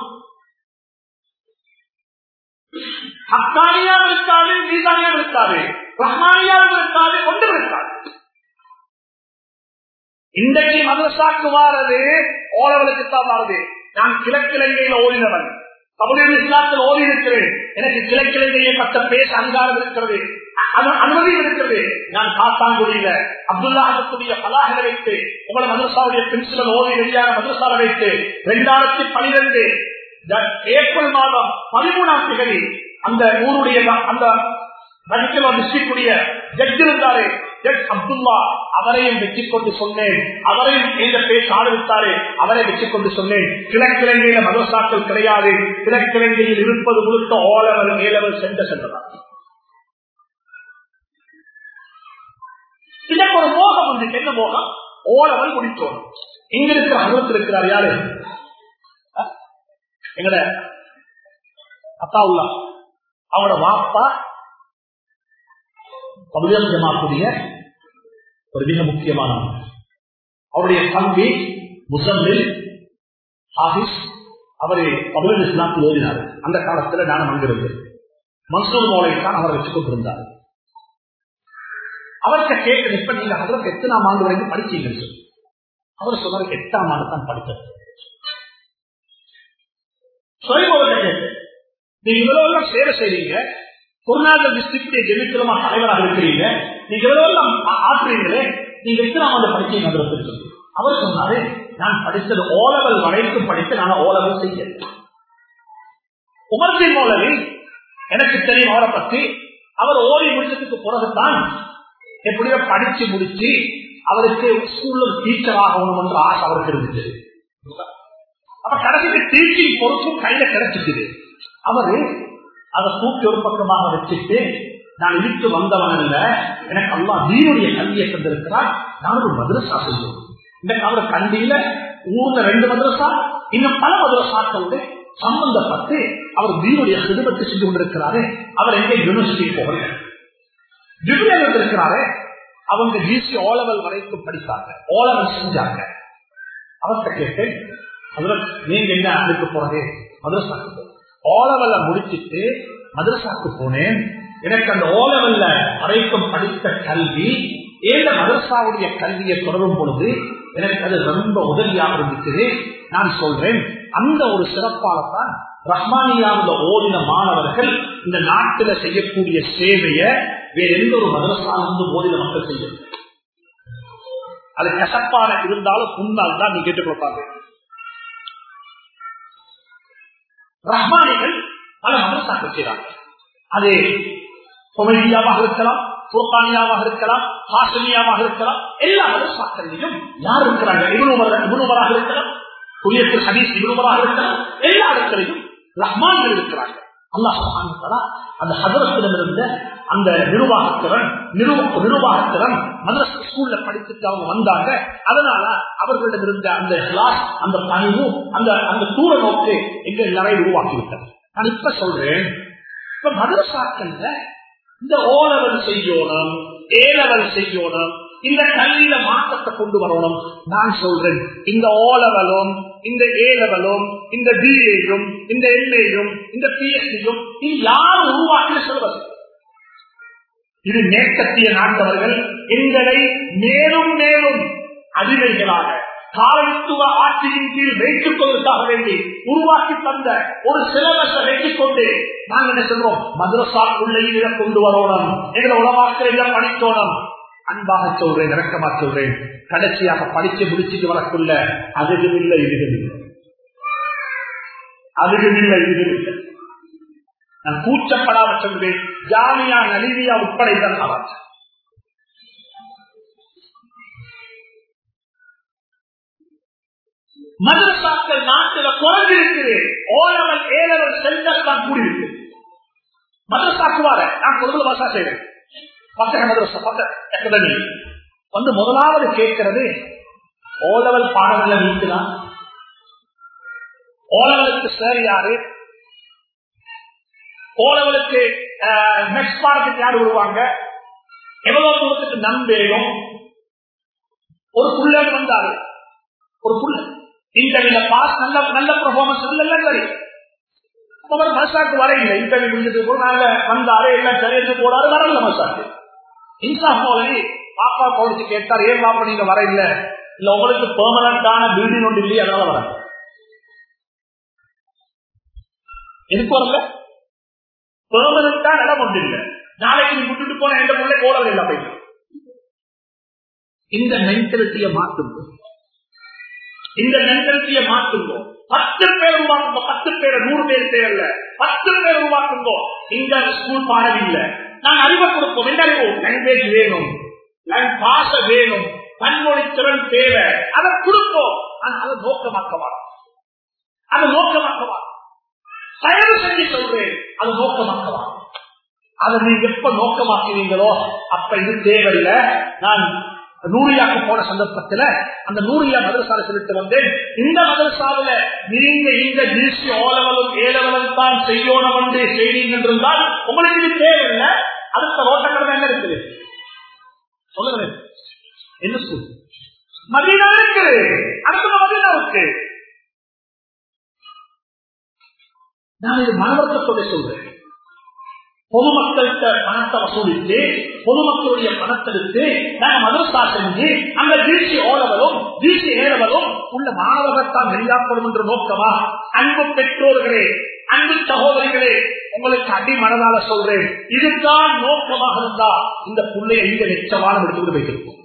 ஹக்கானியாவும் இருக்காது மீசானியாவும் இருக்காது ரஹ்மானியாவும் இருக்காது ஒன்றும் இருக்காது இன்றைக்கு மதரசாக்கு வாரது ஓலவலுக்கு தான் வாரது நான் கிழக்கிழங்கையில் ஓடினவன் தமிழ் இஸ்லாத்தில் ஓடி இருக்கிறேன் எனக்கு கிழக்கிழங்கையை பட்ட பேச அங்காரம் இருக்கிறது அனுமதி இருக்கிறது நான் காத்தாங்குடியில அப்துல்லா அதற்குரிய பலாகல வைத்து உங்களை மதரசாவுடைய பிரின்சிபல் ஓதி வெளியாக மதரசால வைத்து இரண்டாயிரத்தி பனிரெண்டு ஏப்ரல் மாதம் பதிமூணாம் தேதி அந்த ஊருடைய அந்த மெடிக்கல் டிஸ்ட்ரிக்டுடைய ஜட்ஜ் இருந்தாரு ஜட்ஜ் அப்துல்லா அவரையும் வெற்றி கொண்டு சொன்னேன் அவரையும் எந்த பேச ஆரம்பித்தாரு அவரை வெற்றி கொண்டு சொன்னேன் கிழக்கிழங்கையில மதரசாக்கள் கிடையாது கிழக்கிழங்கையில் இருப்பது முழுக்க ஓலவர் மேலவர் சென்ற சென்றதார் இதற்கு ஒரு மோகம் வந்து என்ன மோகம் ஓலவர் முடித்தோம் இங்க இருக்கிற அகலத்தில் இருக்கிறார் யாரு எங்கட அத்தாவுல்லா அவனோட வாப்பா தமிழகம் ஜமாக்கூடிய ஒரு மிக முக்கியமானவர் அவருடைய தம்பி முசம்மில் ஹாபிஸ் அவரை தமிழக இஸ்லாத்தில் ஓதினார் அந்த காலத்துல நானும் அங்கிருந்தேன் மன்சூர் மோலை தான் அவர் வச்சு கொண்டிருந்தார் அவர்கிட்ட கேட்க இப்ப நீங்க அதற்கு எத்தனாம் ஆண்டு வரைக்கும் படிச்சீங்கன்னு சொல்லி அவர் சொன்னாரு எட்டாம் ஆண்டு தான் படித்தது சொல்லி கேட்டு நீங்க இவ்வளவு எல்லாம் சேவை செய்றீங்க குருநாதர் டிஸ்ட்ரிக்ட் ஜெமித்திரமா தலைவராக இருக்கிறீங்க நீங்க இவ்வளவு எல்லாம் ஆற்றுறீங்களே நீங்க எத்தனாம் ஆண்டு படிச்சீங்க அதற்கு சொல்லி அவர் சொன்னாரு நான் படித்தது ஓலவல் வரைக்கும் படித்து நான் ஓலவல் செய்ய உமர்ஜின் மோலவி எனக்கு தெரியும் அவரை பத்தி அவர் ஓடி முடிச்சதுக்கு பிறகுதான் எப்படியோ படிச்சு முடிச்சு அவருக்கு ஸ்கூல்ல டீச்சர் ஆகணும் என்ற ஆசை அவருக்கு இருந்துச்சு அப்ப கடைசிக்கு டீச்சிங் பொறுப்பும் கையில கிடைச்சிட்டு அவரு அதை தூக்கி ஒரு பக்கமாக வச்சுட்டு நான் இழுத்து வந்தவன் இல்ல எனக்கு அல்லா தீனுடைய கல்வியை தந்திருக்கிறார் நான் ஒரு மதுரசா செய்யும் இந்த அவர் கண்டியில ஊர்ல ரெண்டு மதுரசா இன்னும் பல மதுரசாக்களோட சம்பந்தப்பட்டு அவர் தீனுடைய சிறுபத்தை செஞ்சு கொண்டிருக்கிறாரு அவர் எங்க யூனிவர்சிட்டி போகல டிகிரி இருக்கிறாரு அவங்க ஜிசி ஓலவல் வரைக்கும் படித்தாங்க ஓலவல் செஞ்சாங்க அவர்கிட்ட கேட்டேன் அதுல நீங்க என்ன அதுக்கு போறது மதுரசாக்கு ஓலவல்ல முடிச்சிட்டு மதுரசாக்கு போனேன் எனக்கு அந்த ஓலவல்ல வரைக்கும் படித்த கல்வி ஏழ மதரசாவுடைய கல்வியை தொடரும் பொழுது எனக்கு அது ரொம்ப உதவியாக இருந்துச்சு நான் சொல்றேன் அந்த ஒரு சிறப்பால்தான் ரஹ்மானியாவில் ஓடின மாணவர்கள் இந்த நாட்டில செய்யக்கூடிய சேவைய வேற எந்த ஒரு மதரசாலிருந்து ஓடின மக்கள் செய்ய அது கசப்பான இருந்தாலும் புண்ணால் தான் நீ கேட்டுக் கொடுப்பாங்க ரஹ்மானிகள் பல மதரசாக்கள் செய்யறாங்க அது சொமையாவாக இருக்கலாம் சுல்தானியாவாக இருக்கலாம் ஹாசனியாவாக இருக்கலாம் எல்லா மதரசாக்கள்லையும் யார் இருக்கிறாங்க இவனுவராக இருக்கலாம் குடியரசு ஹதீஸ் இவனுவராக இருக்கலாம் எல்லா இடத்திலையும் ரஹ்மான்கள் இருக்கிறாங்க அல்லாஹ் அந்த ஹதரத்திடம் இருந்த அந்த நிர்வாகத்திறன் நிர்வாகத்திறன் மதரச ஸ்கூல்ல படிச்சுட்டு அவங்க வந்தாங்க அதனால அவர்களிடம் இருந்த அந்த கிளாஸ் அந்த பணிவு அந்த அந்த தூர நோக்கு எங்க நிறைய உருவாக்கி விட்டது நான் இப்ப சொல்றேன் இப்ப மதரசாக்கள்ல இந்த ஓலவல் செய்யணும் ஏலவல் செய்யணும் இந்த கல்வியில மாற்றத்தை கொண்டு வரணும் நான் சொல்றேன் இந்த ஓலவலும் இந்த ஏலவலும் இந்த பிஏயும் இந்த எம்ஏயும் இந்த பிஎஸ்சியும் இது யார் உருவாக்கின சொல்வது இது மேற்கத்திய நாட்டவர்கள் எங்களை மேலும் மேலும் அடிமைகளாக காலத்துவ ஆட்சியின் கீழ் வைத்துக் கொள்வதற்காக வேண்டி உருவாக்கி தந்த ஒரு சிலபஸை வைத்துக் கொண்டு நாங்க என்ன சொல்றோம் மதுரசாக்குள்ள இதை கொண்டு வரணும் எங்களை உலமாக்கிற படிக்கணும் அன்பாக சொல்றேன் இறக்கமா சொல்றேன் கடைசியாக படிச்சு முடிச்சுட்டு வரக்குள்ள அதுவும் இல்லை இதுவும் இல்லை அதுவும் இல்லை இதுவும் இல்லை நான் கூச்சப்படாம சொல்றேன் ஜாமியா நலிவியா உட்பட இதெல்லாம் அவர் மதரசாக்கள் நாட்டில் குறைஞ்சிருக்குது ஓலவல் ஏலவல் சென்டர் தான் கூடியிருக்கு மதரசாக்குவார நான் பொருள் வாசா செய்வேன் பத்தக மதரசா பத்த அகாடமி வந்து முதலாவது கேட்கிறது ஓலவல் பாடங்களை நீக்கலாம் ஓலவலுக்கு சார் யாரு ஓலவலுக்கு நெக்ஸ்ட் பாடத்துக்கு யார் வருவாங்க எவ்வளவு தூரத்துக்கு நம்பேயும் ஒரு புள்ளன் வந்தாரு ஒரு புள்ள இன்டர்வியூல பாஸ் நல்ல நல்ல பெர்ஃபார்மன்ஸ் நல்ல சரி அவர் மசாக்கு வர இல்லை இன்டர்வியூ முடிஞ்சது போது நாங்க வந்தாரு எல்லாம் சரி போடாரு வரல மசாக்கு இன்சா போலி பாப்பா கவனிச்சு கேட்டார் ஏன் பாப்பா நீங்க வர இல்ல இல்ல உங்களுக்கு பெர்மனண்டான பில்டிங் ஒன்று இல்லையே அதனால வர எதுக்கு வரல பெர்மனண்டா இடம் ஒன்று இல்லை நாளைக்கு நீ விட்டுட்டு போன எந்த பிள்ளை போடவே இல்லை அப்படி இந்த மென்டாலிட்டியை மாற்றுங்க இந்த மென்டாலிட்டியை மாற்றுங்க பத்து பேர் உருவாக்குங்க பத்து பேர் நூறு பேர் தேவையில்ல பத்து பேர் உருவாக்குங்க இந்த ஸ்கூல் பாடம் இல்ல நான் அறிவை கொடுப்போம் என்ன அறிவு லாங்குவேஜ் வேணும் பாச வேணும் பன்மொழி திறன் தேவை அதை கொடுப்போம் அதை நோக்கமாக்கவா அதை நோக்கமாக்கவா தயவு செஞ்சு சொல்றேன் அது நோக்கமாக்கவா அதை நீங்க எப்ப நோக்கமாக்குவீங்களோ அப்ப இது தேவையில்லை நான் நூறியாக்கு போன சந்தர்ப்பத்துல அந்த நூறியா மதரசால சொல்லிட்டு வந்தேன் இந்த மதரசாவில நீங்க இந்த ஜிசி ஓலவலும் ஏலவலும் தான் செய்யணும் என்று செய்வீங்க என்றால் உங்களுக்கு இது தேவையில்லை அடுத்த ரோட்டக்கிழமை என்ன இருக்குது சொல்லுங்க என்ன ஸ்கூல் மதீனா இருக்குது அடுத்த மதீனா இருக்கு நான் இது மனவர்த்தத்தோட சொல்றேன் பொதுமக்கள்கிட்ட பணத்தை வசூலித்து பொதுமக்களுடைய பணத்தை எடுத்து நாங்க மதரசா செஞ்சு அந்த வீழ்ச்சி ஓடவரும் வீழ்ச்சி ஏறவரும் உள்ள மாணவர்கள்தான் வெளியாக்கப்படும் என்ற நோக்கமா அன்பு பெற்றோர்களே அன்பு சகோதரிகளே உங்களுக்கு அடி மனதால சொல்றேன் இதுதான் நோக்கமாக இருந்தா இந்த புள்ளைய எங்க நிச்சயமான எடுத்துக்கொண்டு வைத்திருப்போம்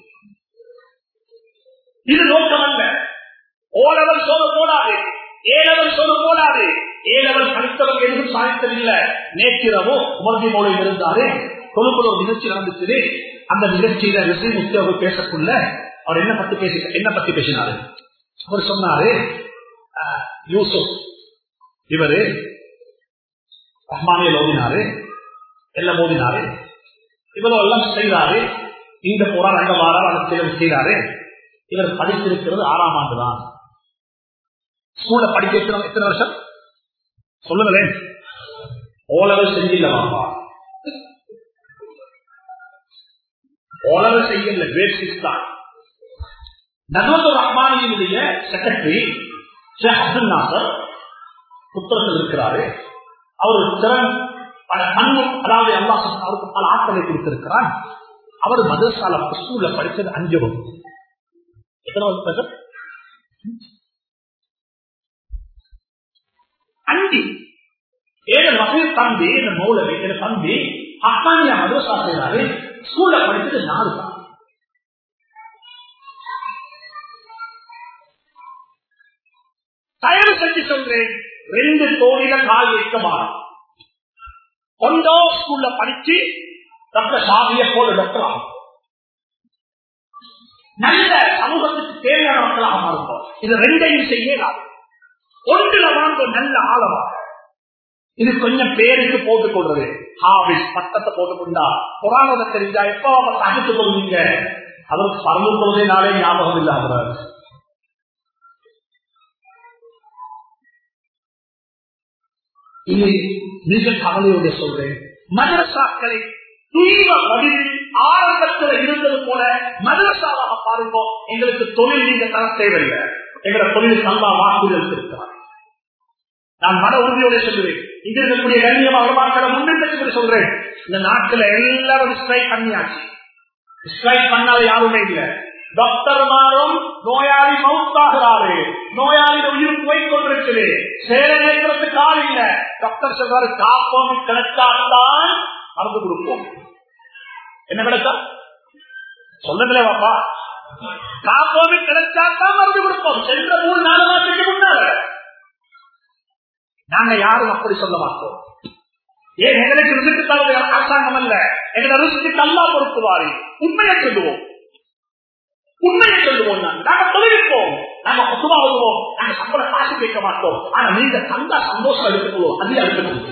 இது நோக்கம் அல்ல ஓலவல் சோறு போடாது ஏழவன் சோறு போடாது ஏழவன் படித்தவங்க எதுவும் சாதித்ததில்லை நேற்றிரவோ உமர்தி மூலம் இருந்தாரு கொழும்புல ஒரு நிகழ்ச்சி நடந்துச்சு அந்த நிகழ்ச்சியில ரிசை முத்து அவர் பேசக்குள்ள அவர் என்ன பத்தி பேசி என்ன பத்தி பேசினாரு அவர் சொன்னாரு அஹ், யூசுப் இவரு ரஹ்மானியல் ஓதினாரு எல்லாம் ஓதினாரு இவரும் எல்லாம் செய்தாரு இந்த போராட அங்க வாரார் அதை செய்தாரு இவர் படித்திருக்கிறது ஆறாம் ஆண்டு தான் ஸ்கூல்ல படிக்க எத்தனை எத்தனை வருஷம் சொல்லுங்களேன் ஓலவர் செஞ்சில்லவாப்பா ஓலவர் செய்யல கிரேட் சிக்ஸ் தான் நகமது ரஹ்மானியினுடைய செக்ரட்டரி ஷேக் அப்துல் நாசர் புத்தகத்தில் இருக்கிறாரு அவர் திறன் பல கண்ணு அதாவது அல்லாஹ் அவருக்கு பல ஆட்களை கொடுத்திருக்கிறார் அவர் மதரசால ஸ்கூல்ல படிச்சது அஞ்சு வகுப்பு எத்தனை வகுப்பு சார் அஞ்சு ஏழு வகை தம்பி இந்த மௌலவி என் தம்பி அப்பானியா மதரசா செய்யறாரு ஸ்கூல்ல படிச்சது நாலு தான் தயவு செஞ்சு சொல்றேன் ரெண்டு தோழில கால் வைக்க மாறும் ஒன்றோ ஸ்கூல்ல படிச்சு டாக்டர் சாமிய போல டாக்டர் ஆகும் நல்ல சமூகத்துக்கு தேவையான மக்களாக மாறுவோம் இது ரெண்டையும் செய்யலாம் ஒன்றுல வாங்க நல்ல ஆழமாக இது கொஞ்சம் பேருக்கு போட்டுக் கொள்றது ஹாபிஸ் பட்டத்தை போட்டுக்கொண்டா புராணத்தை தெரிஞ்சா எப்ப அவர் தகத்து கொள்வீங்க அவருக்கு பறந்து கொள்வதே நாளே ஞாபகம் இல்லாதவர் இனி மிக கவலையோட சொல்றேன் மதரசாக்களை தூய்ம வடிவில் ஆரம்பத்தில் இருந்தது போல மதரசாவாக பாருங்க எங்களுக்கு தொழில் நீங்க தர தேவையில்லை எங்களை தொழில் நல்லா வாக்குதல் இருக்கிறார் நான் மன உறுதியோட சொல்லுவேன் இங்க இருக்கக்கூடிய கண்ணியமாக மக்களை முன்னெடுத்து சொல்றேன் இந்த நாட்டுல எல்லாரும் ஸ்ட்ரைக் பண்ணியாச்சு ஸ்ட்ரைக் பண்ணாத யாருமே இல்ல டாக்டர்மாரும் நோயாளி மவுத்தாகிறாரு நோயாளி உயிர் போய் கொண்டிருக்குது சேர நேரத்துக்கு ஆள் இல்ல டாக்டர் சொல்றாரு காப்போம் கிடைச்சால்தான் மருந்து கொடுப்போம் என்ன கிடைச்சா சொல்லுங்களே பாப்பா காப்போம் கிடைச்சால்தான் மருந்து கொடுப்போம் சென்ற மூணு நாலு மாசத்துக்கு முன்னால நாங்க யாரும் அப்படி சொல்ல மாட்டோம் ஏன் எங்களுக்கு ரிசுக்கு தரது அரசாங்கம் அல்ல எங்களை ரிசுக்கு அல்லா பொறுப்புவாரு உண்மையை சொல்லுவோம் உண்மையை சொல்லுவோம் நாங்க நாங்க தொழிலிப்போம் நாங்க ஒத்துவா வருவோம் நாங்க சம்பள காசு கேட்க மாட்டோம் ஆனா நீங்க தந்தா சந்தோஷம் எடுத்துக்கொள்வோம் அதிக எடுத்துக்கொள்வோம்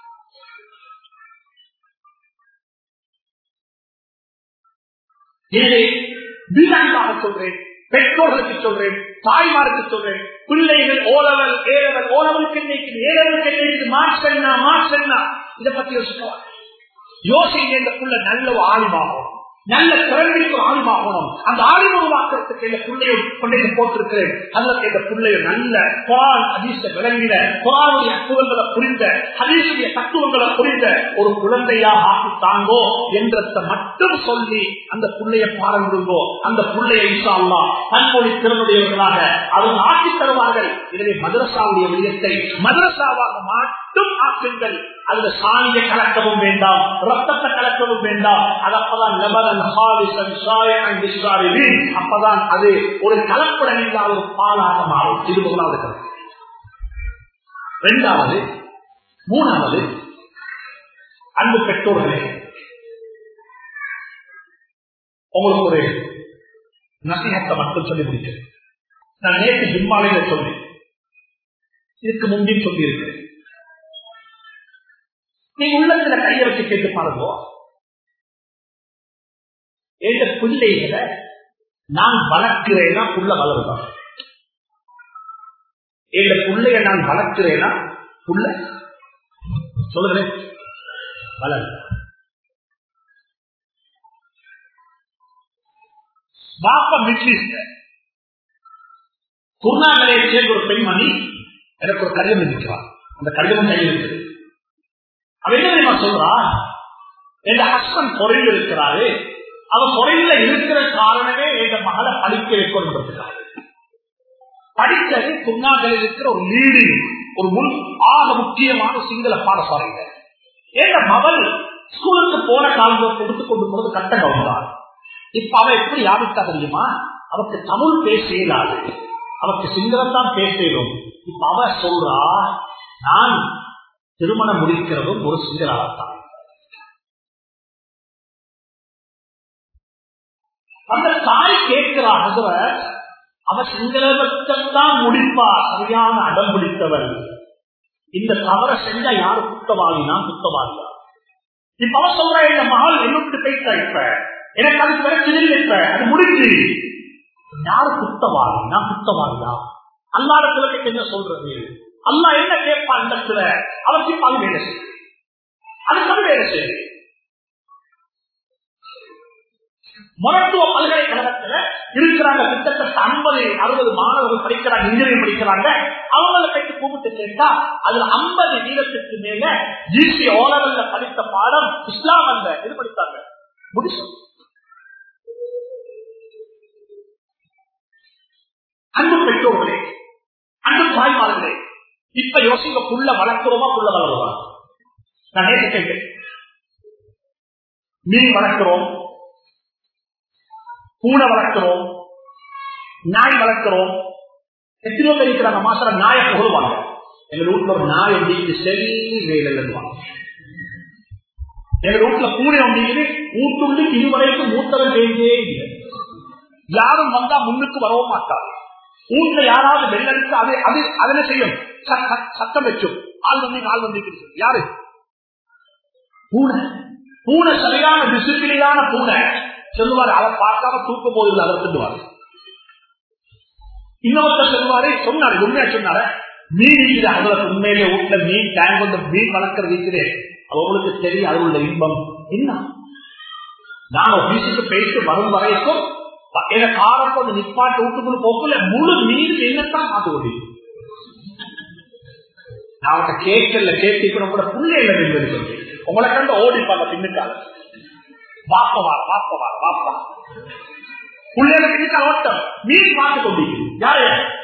எனவே வீணாக சொல்றேன் பெற்றோர்களுக்கு சொல்றேன் தாய்மாருக்கு சொல்றேன் பிள்ளைகள் ஓலவல் ஏழவல் ஓலவலுக்கு இன்னைக்கு ஏழவலுக்கு இன்னைக்கு மார்க்ஸ் என்ன மார்க்ஸ் என்ன இதை பத்தி யோசிக்கலாம் யோசிங்க இந்த புள்ள நல்ல ஆளுமாகும் நல்ல திறமைக்கு ஆளுமாகணும் அந்த ஆளுமை உருவாக்குறதுக்கு இந்த புள்ளையை கொண்டு போட்டிருக்கிறேன் அல்லது இந்த புள்ளைய நல்ல குரான் அதிச விளங்கின குரானுடைய அற்புதங்களை புரிந்த ஹதீசுடைய தத்துவங்களை புரிந்த ஒரு குழந்தையா ஆக்கி தாங்கோ என்றதை மட்டும் சொல்லி அந்த புள்ளைய பாருங்கோ அந்த புள்ளைய இன்ஷால்லா தன்மொழி திறனுடையவர்களாக அவங்க ஆக்கி தருவார்கள் எனவே மதரசாவுடைய விடயத்தை மதரசாவாக மட்டும் ஆக்குங்கள் அதுல சாணியை கலக்கவும் வேண்டாம் ரத்தத்தை கலக்கவும் வேண்டாம் அது அப்பதான் லெபனன் ஹாலிசன் சாயன் விஸ்வாரிலின் அப்பதான் அது ஒரு கலப்படம் இல்லாத ஒரு பாலாக மாறும் இது முதலாவது கருத்து இரண்டாவது மூணாவது அன்பு பெற்றோர்களே உங்களுக்கு ஒரு நசிகத்தை மட்டும் சொல்லி முடிக்கிறேன் நான் நேற்று ஜிம்மாலையில சொன்னேன் இதுக்கு முன்பே சொல்லியிருக்கிறேன் நீங்க உள்ளத்துல கைய வச்சு கேட்டு பாருங்க எந்த பிள்ளைகளை நான் வளர்க்கிறேனா புள்ள வளருதான் எந்த பிள்ளைய நான் வளர்க்கிறேனா புள்ள சொல்லுகிறேன் வளரு பாப்பா மிட்லிஸ்ட் குருநாகலையை சேர்ந்த ஒரு பெண்மணி எனக்கு ஒரு கடிதம் இருக்கிறார் அந்த கடிதம் கையில் இருக்குது அவ என்ன தெரியுமா சொல்றா எங்க ஹஸ்பண்ட் பொறையில் இருக்கிறாரு அவன் பொறையில இருக்கிற காரணமே எங்க மகளை படிக்க வைக்கணுன்றதுக்காக படித்தது சுண்ணாக்கள் இருக்கிற ஒரு லீடிங் ஒரு முன் ஆக முக்கியமான சிங்கள பாடசாலைங்க எங்க மகள் ஸ்கூலுக்கு போன காலத்தை எடுத்துக் கொண்டு போது கட்ட கவர்ந்தார் இப்ப அவ எப்படி யாருக்கா தெரியுமா அவருக்கு தமிழ் பேச இயலாது அவருக்கு சிங்களம் தான் பேசணும் இப்ப அவ சொல்றா நான் திருமணம் முடிக்கிறதும் ஒரு சிங்களாகத்தான் அந்த தாய் கேட்கிறார் அவ சிங்களத்தான் முடிப்பா சரியான அடம் பிடித்தவன் இந்த தவற செஞ்சா யாரு குத்தவாளினா குத்தவாளியா இப்ப அவ சொல்ற இந்த மகள் என்னுட்டு பேச இப்ப எனக்கு அது பிரச்சனை இப்ப அது முடிஞ்சு யாரு குத்தவாளி நான் குத்தவாளியா அல்லாடத்துல என்ன சொல்றது அல்லா என்ன கேட்பான் இந்த இடத்துல அவருக்கு அது வேலை செய்யும் அதுக்காக வேலை செய்யும் மருத்துவ பல்கலைக்கழகத்துல இருக்கிறாங்க கிட்டத்தட்ட ஐம்பது அறுபது மாணவர்கள் படிக்கிறாங்க இன்ஜினியரிங் படிக்கிறாங்க அவங்களை போயிட்டு கூப்பிட்டு கேட்டா அதுல ஐம்பது வீதத்துக்கு மேல ஜிசி ஓலவல்ல படித்த பாடம் இஸ்லாம் அல்ல இது படித்தாங்க முடிச்சு அன்பு பெற்றோர்களே அன்பு தாய்மார்களே இப்ப யோசிக்க புள்ள வளர்க்கிறோமா புள்ள வளருவா நான் நேற்று கேட்டேன் மீன் வளர்க்கிறோம் பூனை வளர்க்கிறோம் நாய் வளர்க்கிறோம் எத்தனையோ பேர் இருக்கிறாங்க மாசம் நாயை புகழுவாங்க எங்க வீட்டுல ஒரு நாய் அப்படிங்கிறது சரி வேலைவாங்க எங்க வீட்டுல பூனை அப்படிங்கிறது ஊட்டுள்ளி இதுவரைக்கும் மூத்தவன் பேசவே இல்லை யாரும் வந்தா முன்னுக்கு வரவும் மாட்டாங்க வீட்டுல யாராவது வெள்ளடிச்சு அது அது அதுல செய்யும் சத்தம் வச்சும் ஆள் வந்து ஆள் வந்து யாரு பூனை பூனை சரியான டிசிப்ளினான பூனை சொல்லுவாரு அதை பார்க்காம தூக்க போதில்லை அதை சொல்லுவாரு இன்னொருத்தர் சொல்லுவாரு சொன்னாரு உண்மையா சொன்னாரு மீன் இருக்குது அவங்களுக்கு உண்மையிலே வீட்டுல மீன் டேங்க் வந்து மீன் வளர்க்கறது இருக்குது அவங்களுக்கு தெரியும் அதோட இன்பம் என்ன நான் ஆபீஸுக்கு போயிட்டு வரும் வரைக்கும் என காரம் கொஞ்சம் நிப்பாட்டு வீட்டுக்குள்ள போக்கல முழு மீன் என்னத்தான் பார்த்து கொண்டீங்க நான் அவட்ட கேட்கல கேட்கணும் கூட பிள்ளைல நின்று சொல்லி உங்களை கண்டு ஓடிப்பாங்க பின்னுக்கால வாப்பவார் வாப்பவார் வாப்பா பிள்ளைகளுக்கு பின்னுக்கால ஓட்டம் மீன் பார்த்து கொண்டீங்க யாரு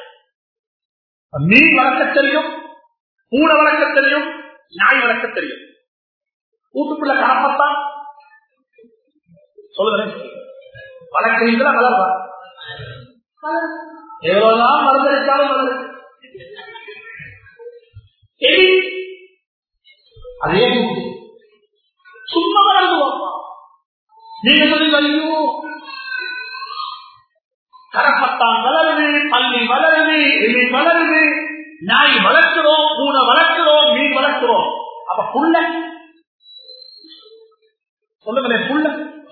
மீன் வளர்க்க தெரியும் பூனை வளர்க்க தெரியும் நாய் வளர்க்க தெரியும் வீட்டுக்குள்ள கலப்பத்தான் சொல்லுகிறேன் வளர்க்கிறீங்களா வளர்வா எவ்வளவுதான் மருந்தடிச்சாலும் வளரு அதே சும்மா வளர்ந்துவாப்பா நீங்க சொல்லி ஐயோ கரப்பத்தான் வளருது பள்ளி வளருது எலி வளருது நாய் வளர்க்கிறோம் பூனை வளர்க்கிறோம் மீன் வளர்க்கிறோம் அப்ப புள்ள சொல்லுங்களேன் புள்ள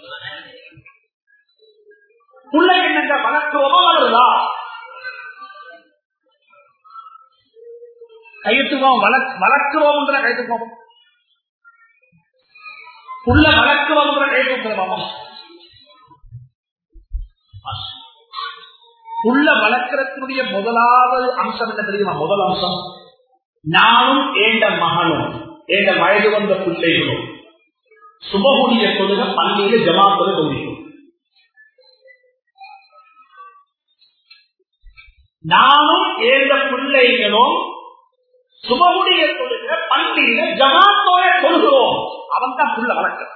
புள்ள என்னங்க வளர்க்கிறோமா வளருதா கையெழுத்துவோம் வளர்க்கிறோம் கையெழுத்துவோம் புள்ள வளர்க்கிறோம் கையெழுத்துவோம் புள்ள வளர்க்கிறதுடைய முதலாவது அம்சம் என்ன தெரியுமா முதல் அம்சம் நானும் ஏண்ட மகனும் ஏண்ட வயது வந்த பிள்ளைகளும் சுபகுடைய தொழுக பள்ளியில ஜமாத்துல தொழிலும் நானும் ஏந்த பிள்ளைகளும் சுபகுடைய தொழுக பள்ளியில ஜமாத்தோட தொழுகிறோம் அவன் தான் புள்ள வளர்க்கிறான்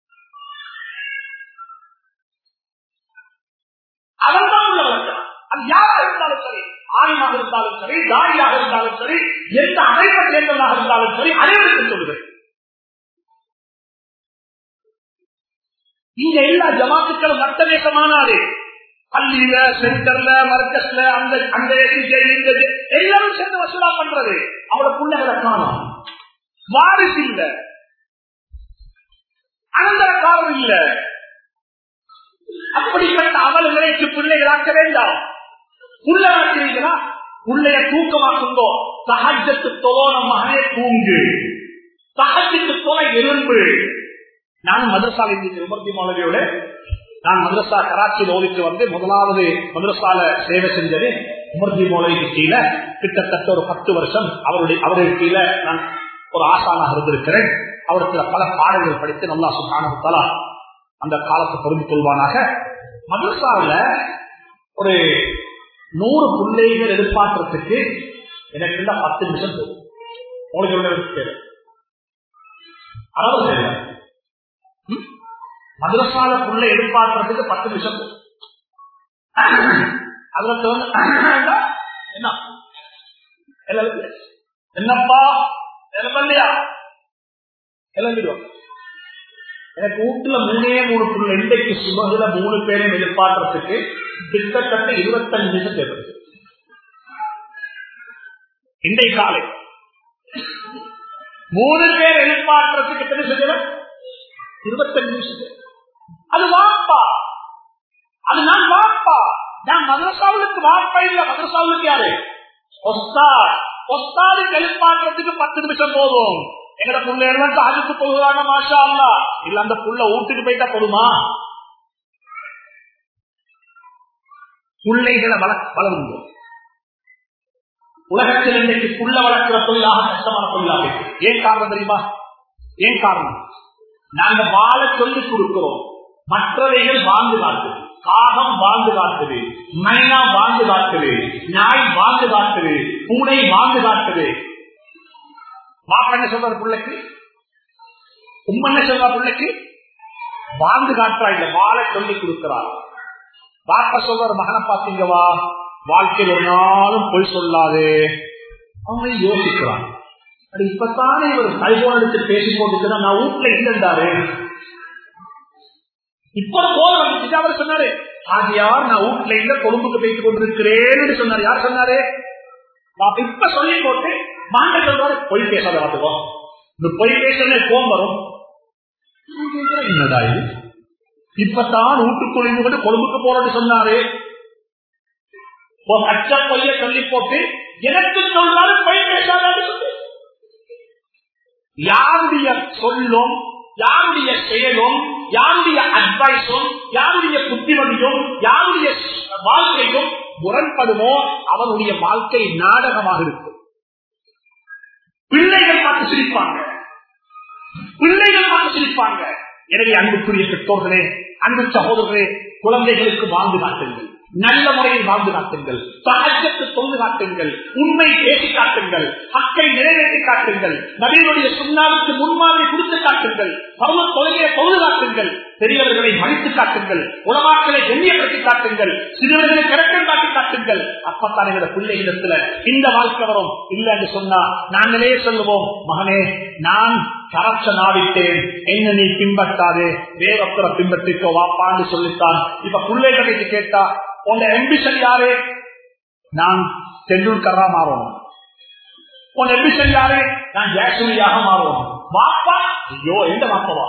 அவன் தான் உள்ள வளர்க்கிறான் அது யாராக இருந்தாலும் சரி ஆணியாக இருந்தாலும் சரி தாயாக இருந்தாலும் சரி எந்த அமைப்பை சேர்ந்தவனாக இருந்தாலும் சரி அனைவருக்கும் சொல்லுவேன் இங்க எல்லா ஜமாத்துக்களும் மட்டநேசமானாலே பள்ளியில சென்டர்ல மர்க்கஸ்ல அந்த அந்த எல்லாரும் சேர்ந்து வசூலா பண்றது அவளோட பிள்ளைகளை காணும் வாரிசு இல்ல அனந்தரக்காரம் இல்ல அப்படிப்பட்ட அவல்களுக்கு பிள்ளைகளாக்க வேண்டாம் உள்ளாக்கிறீங்களா உள்ளைய தூக்கமாக்குங்கோ சகஜத்து தொலோன மகனே தூங்கு சகஜத்து தொலை எலும்பு நானும் மதரசால இருபத்தி மாணவியோட நான் மதரசா கராச்சியில் ஓதிட்டு வந்து முதலாவது மதரசால சேவை செஞ்சது உமர்ஜி மோலைக்கு கீழே கிட்டத்தட்ட ஒரு பத்து வருஷம் அவருடைய அவருடைய கீழே நான் ஒரு ஆசானாக இருந்திருக்கிறேன் அவருக்கு பல பாடல்கள் படித்து நல்லா சுகானத்தாலா அந்த காலத்தை புரிந்து கொள்வானாக மதரசாவில் ஒரு நூறு பிள்ளைகள் எதிர்பார்க்கறதுக்கு எனக்கு இருந்தா பத்து நிமிஷம் போகும் உங்களுக்கு எவ்வளவு தேவை அளவு தேவை மதரசால புள்ள எதிர்பார்க்கறதுக்கு பத்து நிமிஷம் போகும் அதுல வந்து என்ன எல்லாரும் என்னப்பா இல்லையா கிளம்பிடுவோம் எனக்கு வீட்டுல மூணே மூணு புள்ள இன்றைக்கு சுமகுல மூணு பேரையும் எதிர்பார்க்கறதுக்கு கிட்டத்தட்ட இருபத்தஞ்சு நிமிஷம் தேவைப்படுது இன்றைய காலை மூணு பேர் எதிர்பார்க்கறதுக்கு எத்தனை நிமிஷம் இருபத்தஞ்சு நிமிஷம் அது வாப்பா அது நான் வாப்பா நான் மதரசாவுக்கு வாப்பா இல்ல மதரசாவுக்கு யாரு ஒஸ்தாத் ஒஸ்தாதுக்கு எதிர்பார்க்கறதுக்கு பத்து நிமிஷம் போதும் எங்கட புள்ள எல்லாம் அதுக்கு போகுதாங்க மாஷா அல்லா இல்ல அந்த புள்ள வீட்டுக்கு போயிட்டா போதுமா பிள்ளைகளை வளர்ந்து உலகத்தில் இன்றைக்கு புள்ள வளர்க்கிற தொழிலாக கஷ்டமான தொழிலாக ஏன் காரணம் தெரியுமா ஏன் காரணம் நாங்க வாழ சொல்லிக் கொடுக்கிறோம் மற்றவைகள் வாழ்ந்து காட்டுது காகம் வாழ்ந்து காட்டுது மைனா வாழ்ந்து காட்டுது நாய் வாழ்ந்து காட்டுது பூனை வாழ்ந்து காட்டுது பாப்பா என்ன சொல்றாரு பிள்ளைக்கு உண்மை என்ன சொல்றா பிள்ளைக்கு வாழ்ந்து காட்டுறா இல்ல வாழ சொல்லி கொடுக்கிறார் பாப்பா சொல்ற மகனை பாத்தீங்கவா வாழ்க்கையில் ஒரு நாளும் பொய் சொல்லாது அவங்க யோசிக்கிறான் அது இப்பத்தானே இவர் கைபோன் எடுத்து பேசிக் கொண்டிருக்கிறா நான் வீட்டுல இல்லைன்றாரு இப்ப போல வந்துச்சு அவர் சொன்னாரு ஆகியார் நான் வீட்டுல இல்ல கொழும்புக்கு போய்த்து கொண்டிருக்கிறேன்னு சொன்னார் யார் சொன்னாரு இப்ப சொல்லி போட்டு மாண்ட சொல்றாரு பொய் பேசாத பார்த்துக்கோ இந்த பொய் பேசுறே கோம் வரும் என்னடா இது இப்பதான் வீட்டுக்குள்ள கொண்டு கொழும்புக்கு போறன்னு சொன்னாரு அச்ச பொய்ய சொல்லி போட்டு எனக்கு சொல்றாரு பொய் பேசாதான்னு சொல்லி யாருடைய சொல்லும் யாருடைய செயலும் யாருடைய அட்வைஸும் யாருடைய புத்திமதியும் யாருடைய வாழ்க்கையும் முரண்படுமோ அவனுடைய வாழ்க்கை நாடகமாக இருக்கும் பிள்ளைகள் பார்த்து சிரிப்பாங்க பிள்ளைகள் பார்த்து சிரிப்பாங்க எனவே அன்புக்குரிய பெற்றோர்களே அன்பு சகோதரர்களே குழந்தைகளுக்கு வாழ்ந்து காட்டுங்கள் நல்ல முறையில் வாழ்ந்து காட்டுங்கள் சகஜத்து தொங்கு காட்டுங்கள் உண்மை பேசி காட்டுங்கள் ஹக்கை நிறைவேற்றி காட்டுங்கள் நபீனுடைய சுண்ணாவுக்கு முன்மாதிரி கொடுத்து காட்டுங்கள் பருவ தொகையை பொழுது காட்டுங்கள் பெரியவர்களை மதித்து காட்டுங்கள் உலமாக்களை கண்ணியப்படுத்தி காட்டுங்கள் சிறுவர்களை கிடக்கம் காட்டி காட்டுங்கள் அப்பத்தான் எங்க பிள்ளைகளிடத்துல இந்த வாழ்க்கை வரும் இல்ல என்று சொன்னா நாங்களே சொல்லுவோம் மகனே நான் கரப்ஷ நாவிட்டேன் என்ன நீ பின்பற்றாதே வேறொத்தர பின்பற்றிக்கோ வாப்பான்னு சொல்லித்தான் இப்ப பிள்ளைகளுக்கு கேட்டா உங்க எம்பிஷன் யாரு நான் டெண்டுல்கரா மாறணும் உன் எம்பிஷன் யாரு நான் ஜாக்சூலியாக மாறணும் வாப்பா ஐயோ எந்த வாப்பவா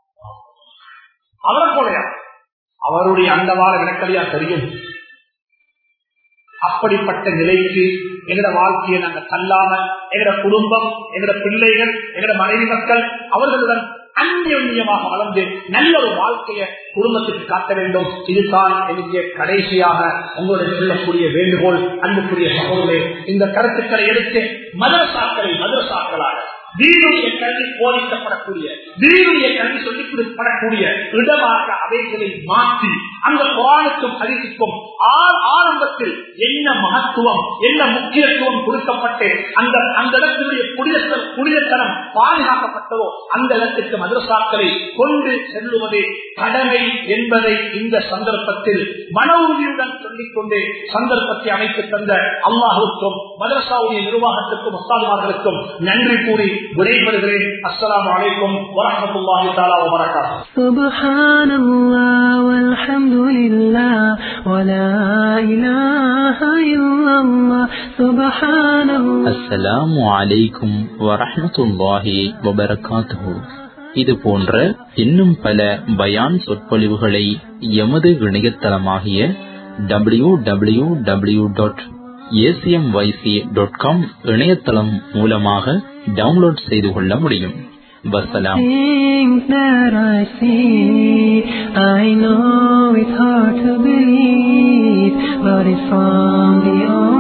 அவரை போலையா அவருடைய அந்த வார விளக்கலையா தெரியும் அப்படிப்பட்ட நிலைக்கு எங்கட வாழ்க்கையை நாங்க தள்ளாம எங்கட குடும்பம் எங்கட பிள்ளைகள் எங்கட மனைவி மக்கள் அவர்களுடன் அந்நியமாக வளர்ந்து நல்ல ஒரு வாழ்க்கையை குடும்பத்துக்கு காட்ட வேண்டும் இதுதான் எனக்கு கடைசியாக உங்களுடைய சொல்லக்கூடிய வேண்டுகோள் அன்புக்குரிய சகோதரே இந்த கருத்துக்களை எடுத்து மதரசாக்களை மதரசாக்களாக தீனுடைய கல்வி போதிக்கப்படக்கூடிய தீனுடைய கல்வி சொல்லிக் கொடுக்கப்படக்கூடிய இடமாக அவைகளை மாற்றி அந்த புராணத்தும் ஹரிசிக்கும் ஆரம்பத்தில் என்ன மகத்துவம் என்ன முக்கியத்துவம் கொடுக்கப்பட்டு அந்த அந்த இடத்தினுடைய புனித புனிதத்தனம் பாதுகாக்கப்பட்டதோ அந்த இடத்திற்கு மதரசாக்களை கொண்டு செல்லுவதே கடமை என்பதை இந்த சந்தர்ப்பத்தில் மன உறுதியுடன் சொல்லிக் கொண்டு சந்தர்ப்பத்தை அமைத்து தந்த அல்லாஹுக்கும் மதரசாவுடைய நிர்வாகத்திற்கும் அஸ்தாதுமார்களுக்கும் நன்றி கூறி விடைபெறுகிறேன் அஸ்லாம் வலைக்கும் வரமத்துல்லாஹி தாலா வரகாத்து سبحان الله والحمد لله ولا إله إلا الله سبحان الله அஸ்ஸலாமு அலைக்கும் வரஹ்மத்துல்லாஹி வபரகாத்துஹு இது போன்ற இன்னும் பல பயான் சொற்பொழிவுகளை எமது இணையதளமாகிய W W W dot ACMYC dot com இணையதளம் மூலமாக டவுன்லோட் செய்து கொள்ள முடியும் வசலாம் Things that I see, I know it's hard to believe, but it's from the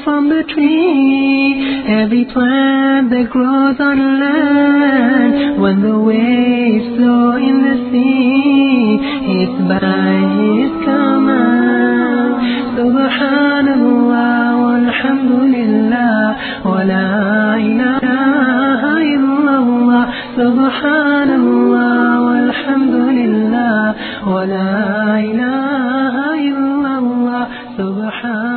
from the tree, every plant that grows on land. When the waves flow in the sea, it's by His command. Subhanallah walhamdulillah wa la ilaha illallah. Subhanallah walhamdulillah wa la ilaha illallah. Subhanallah.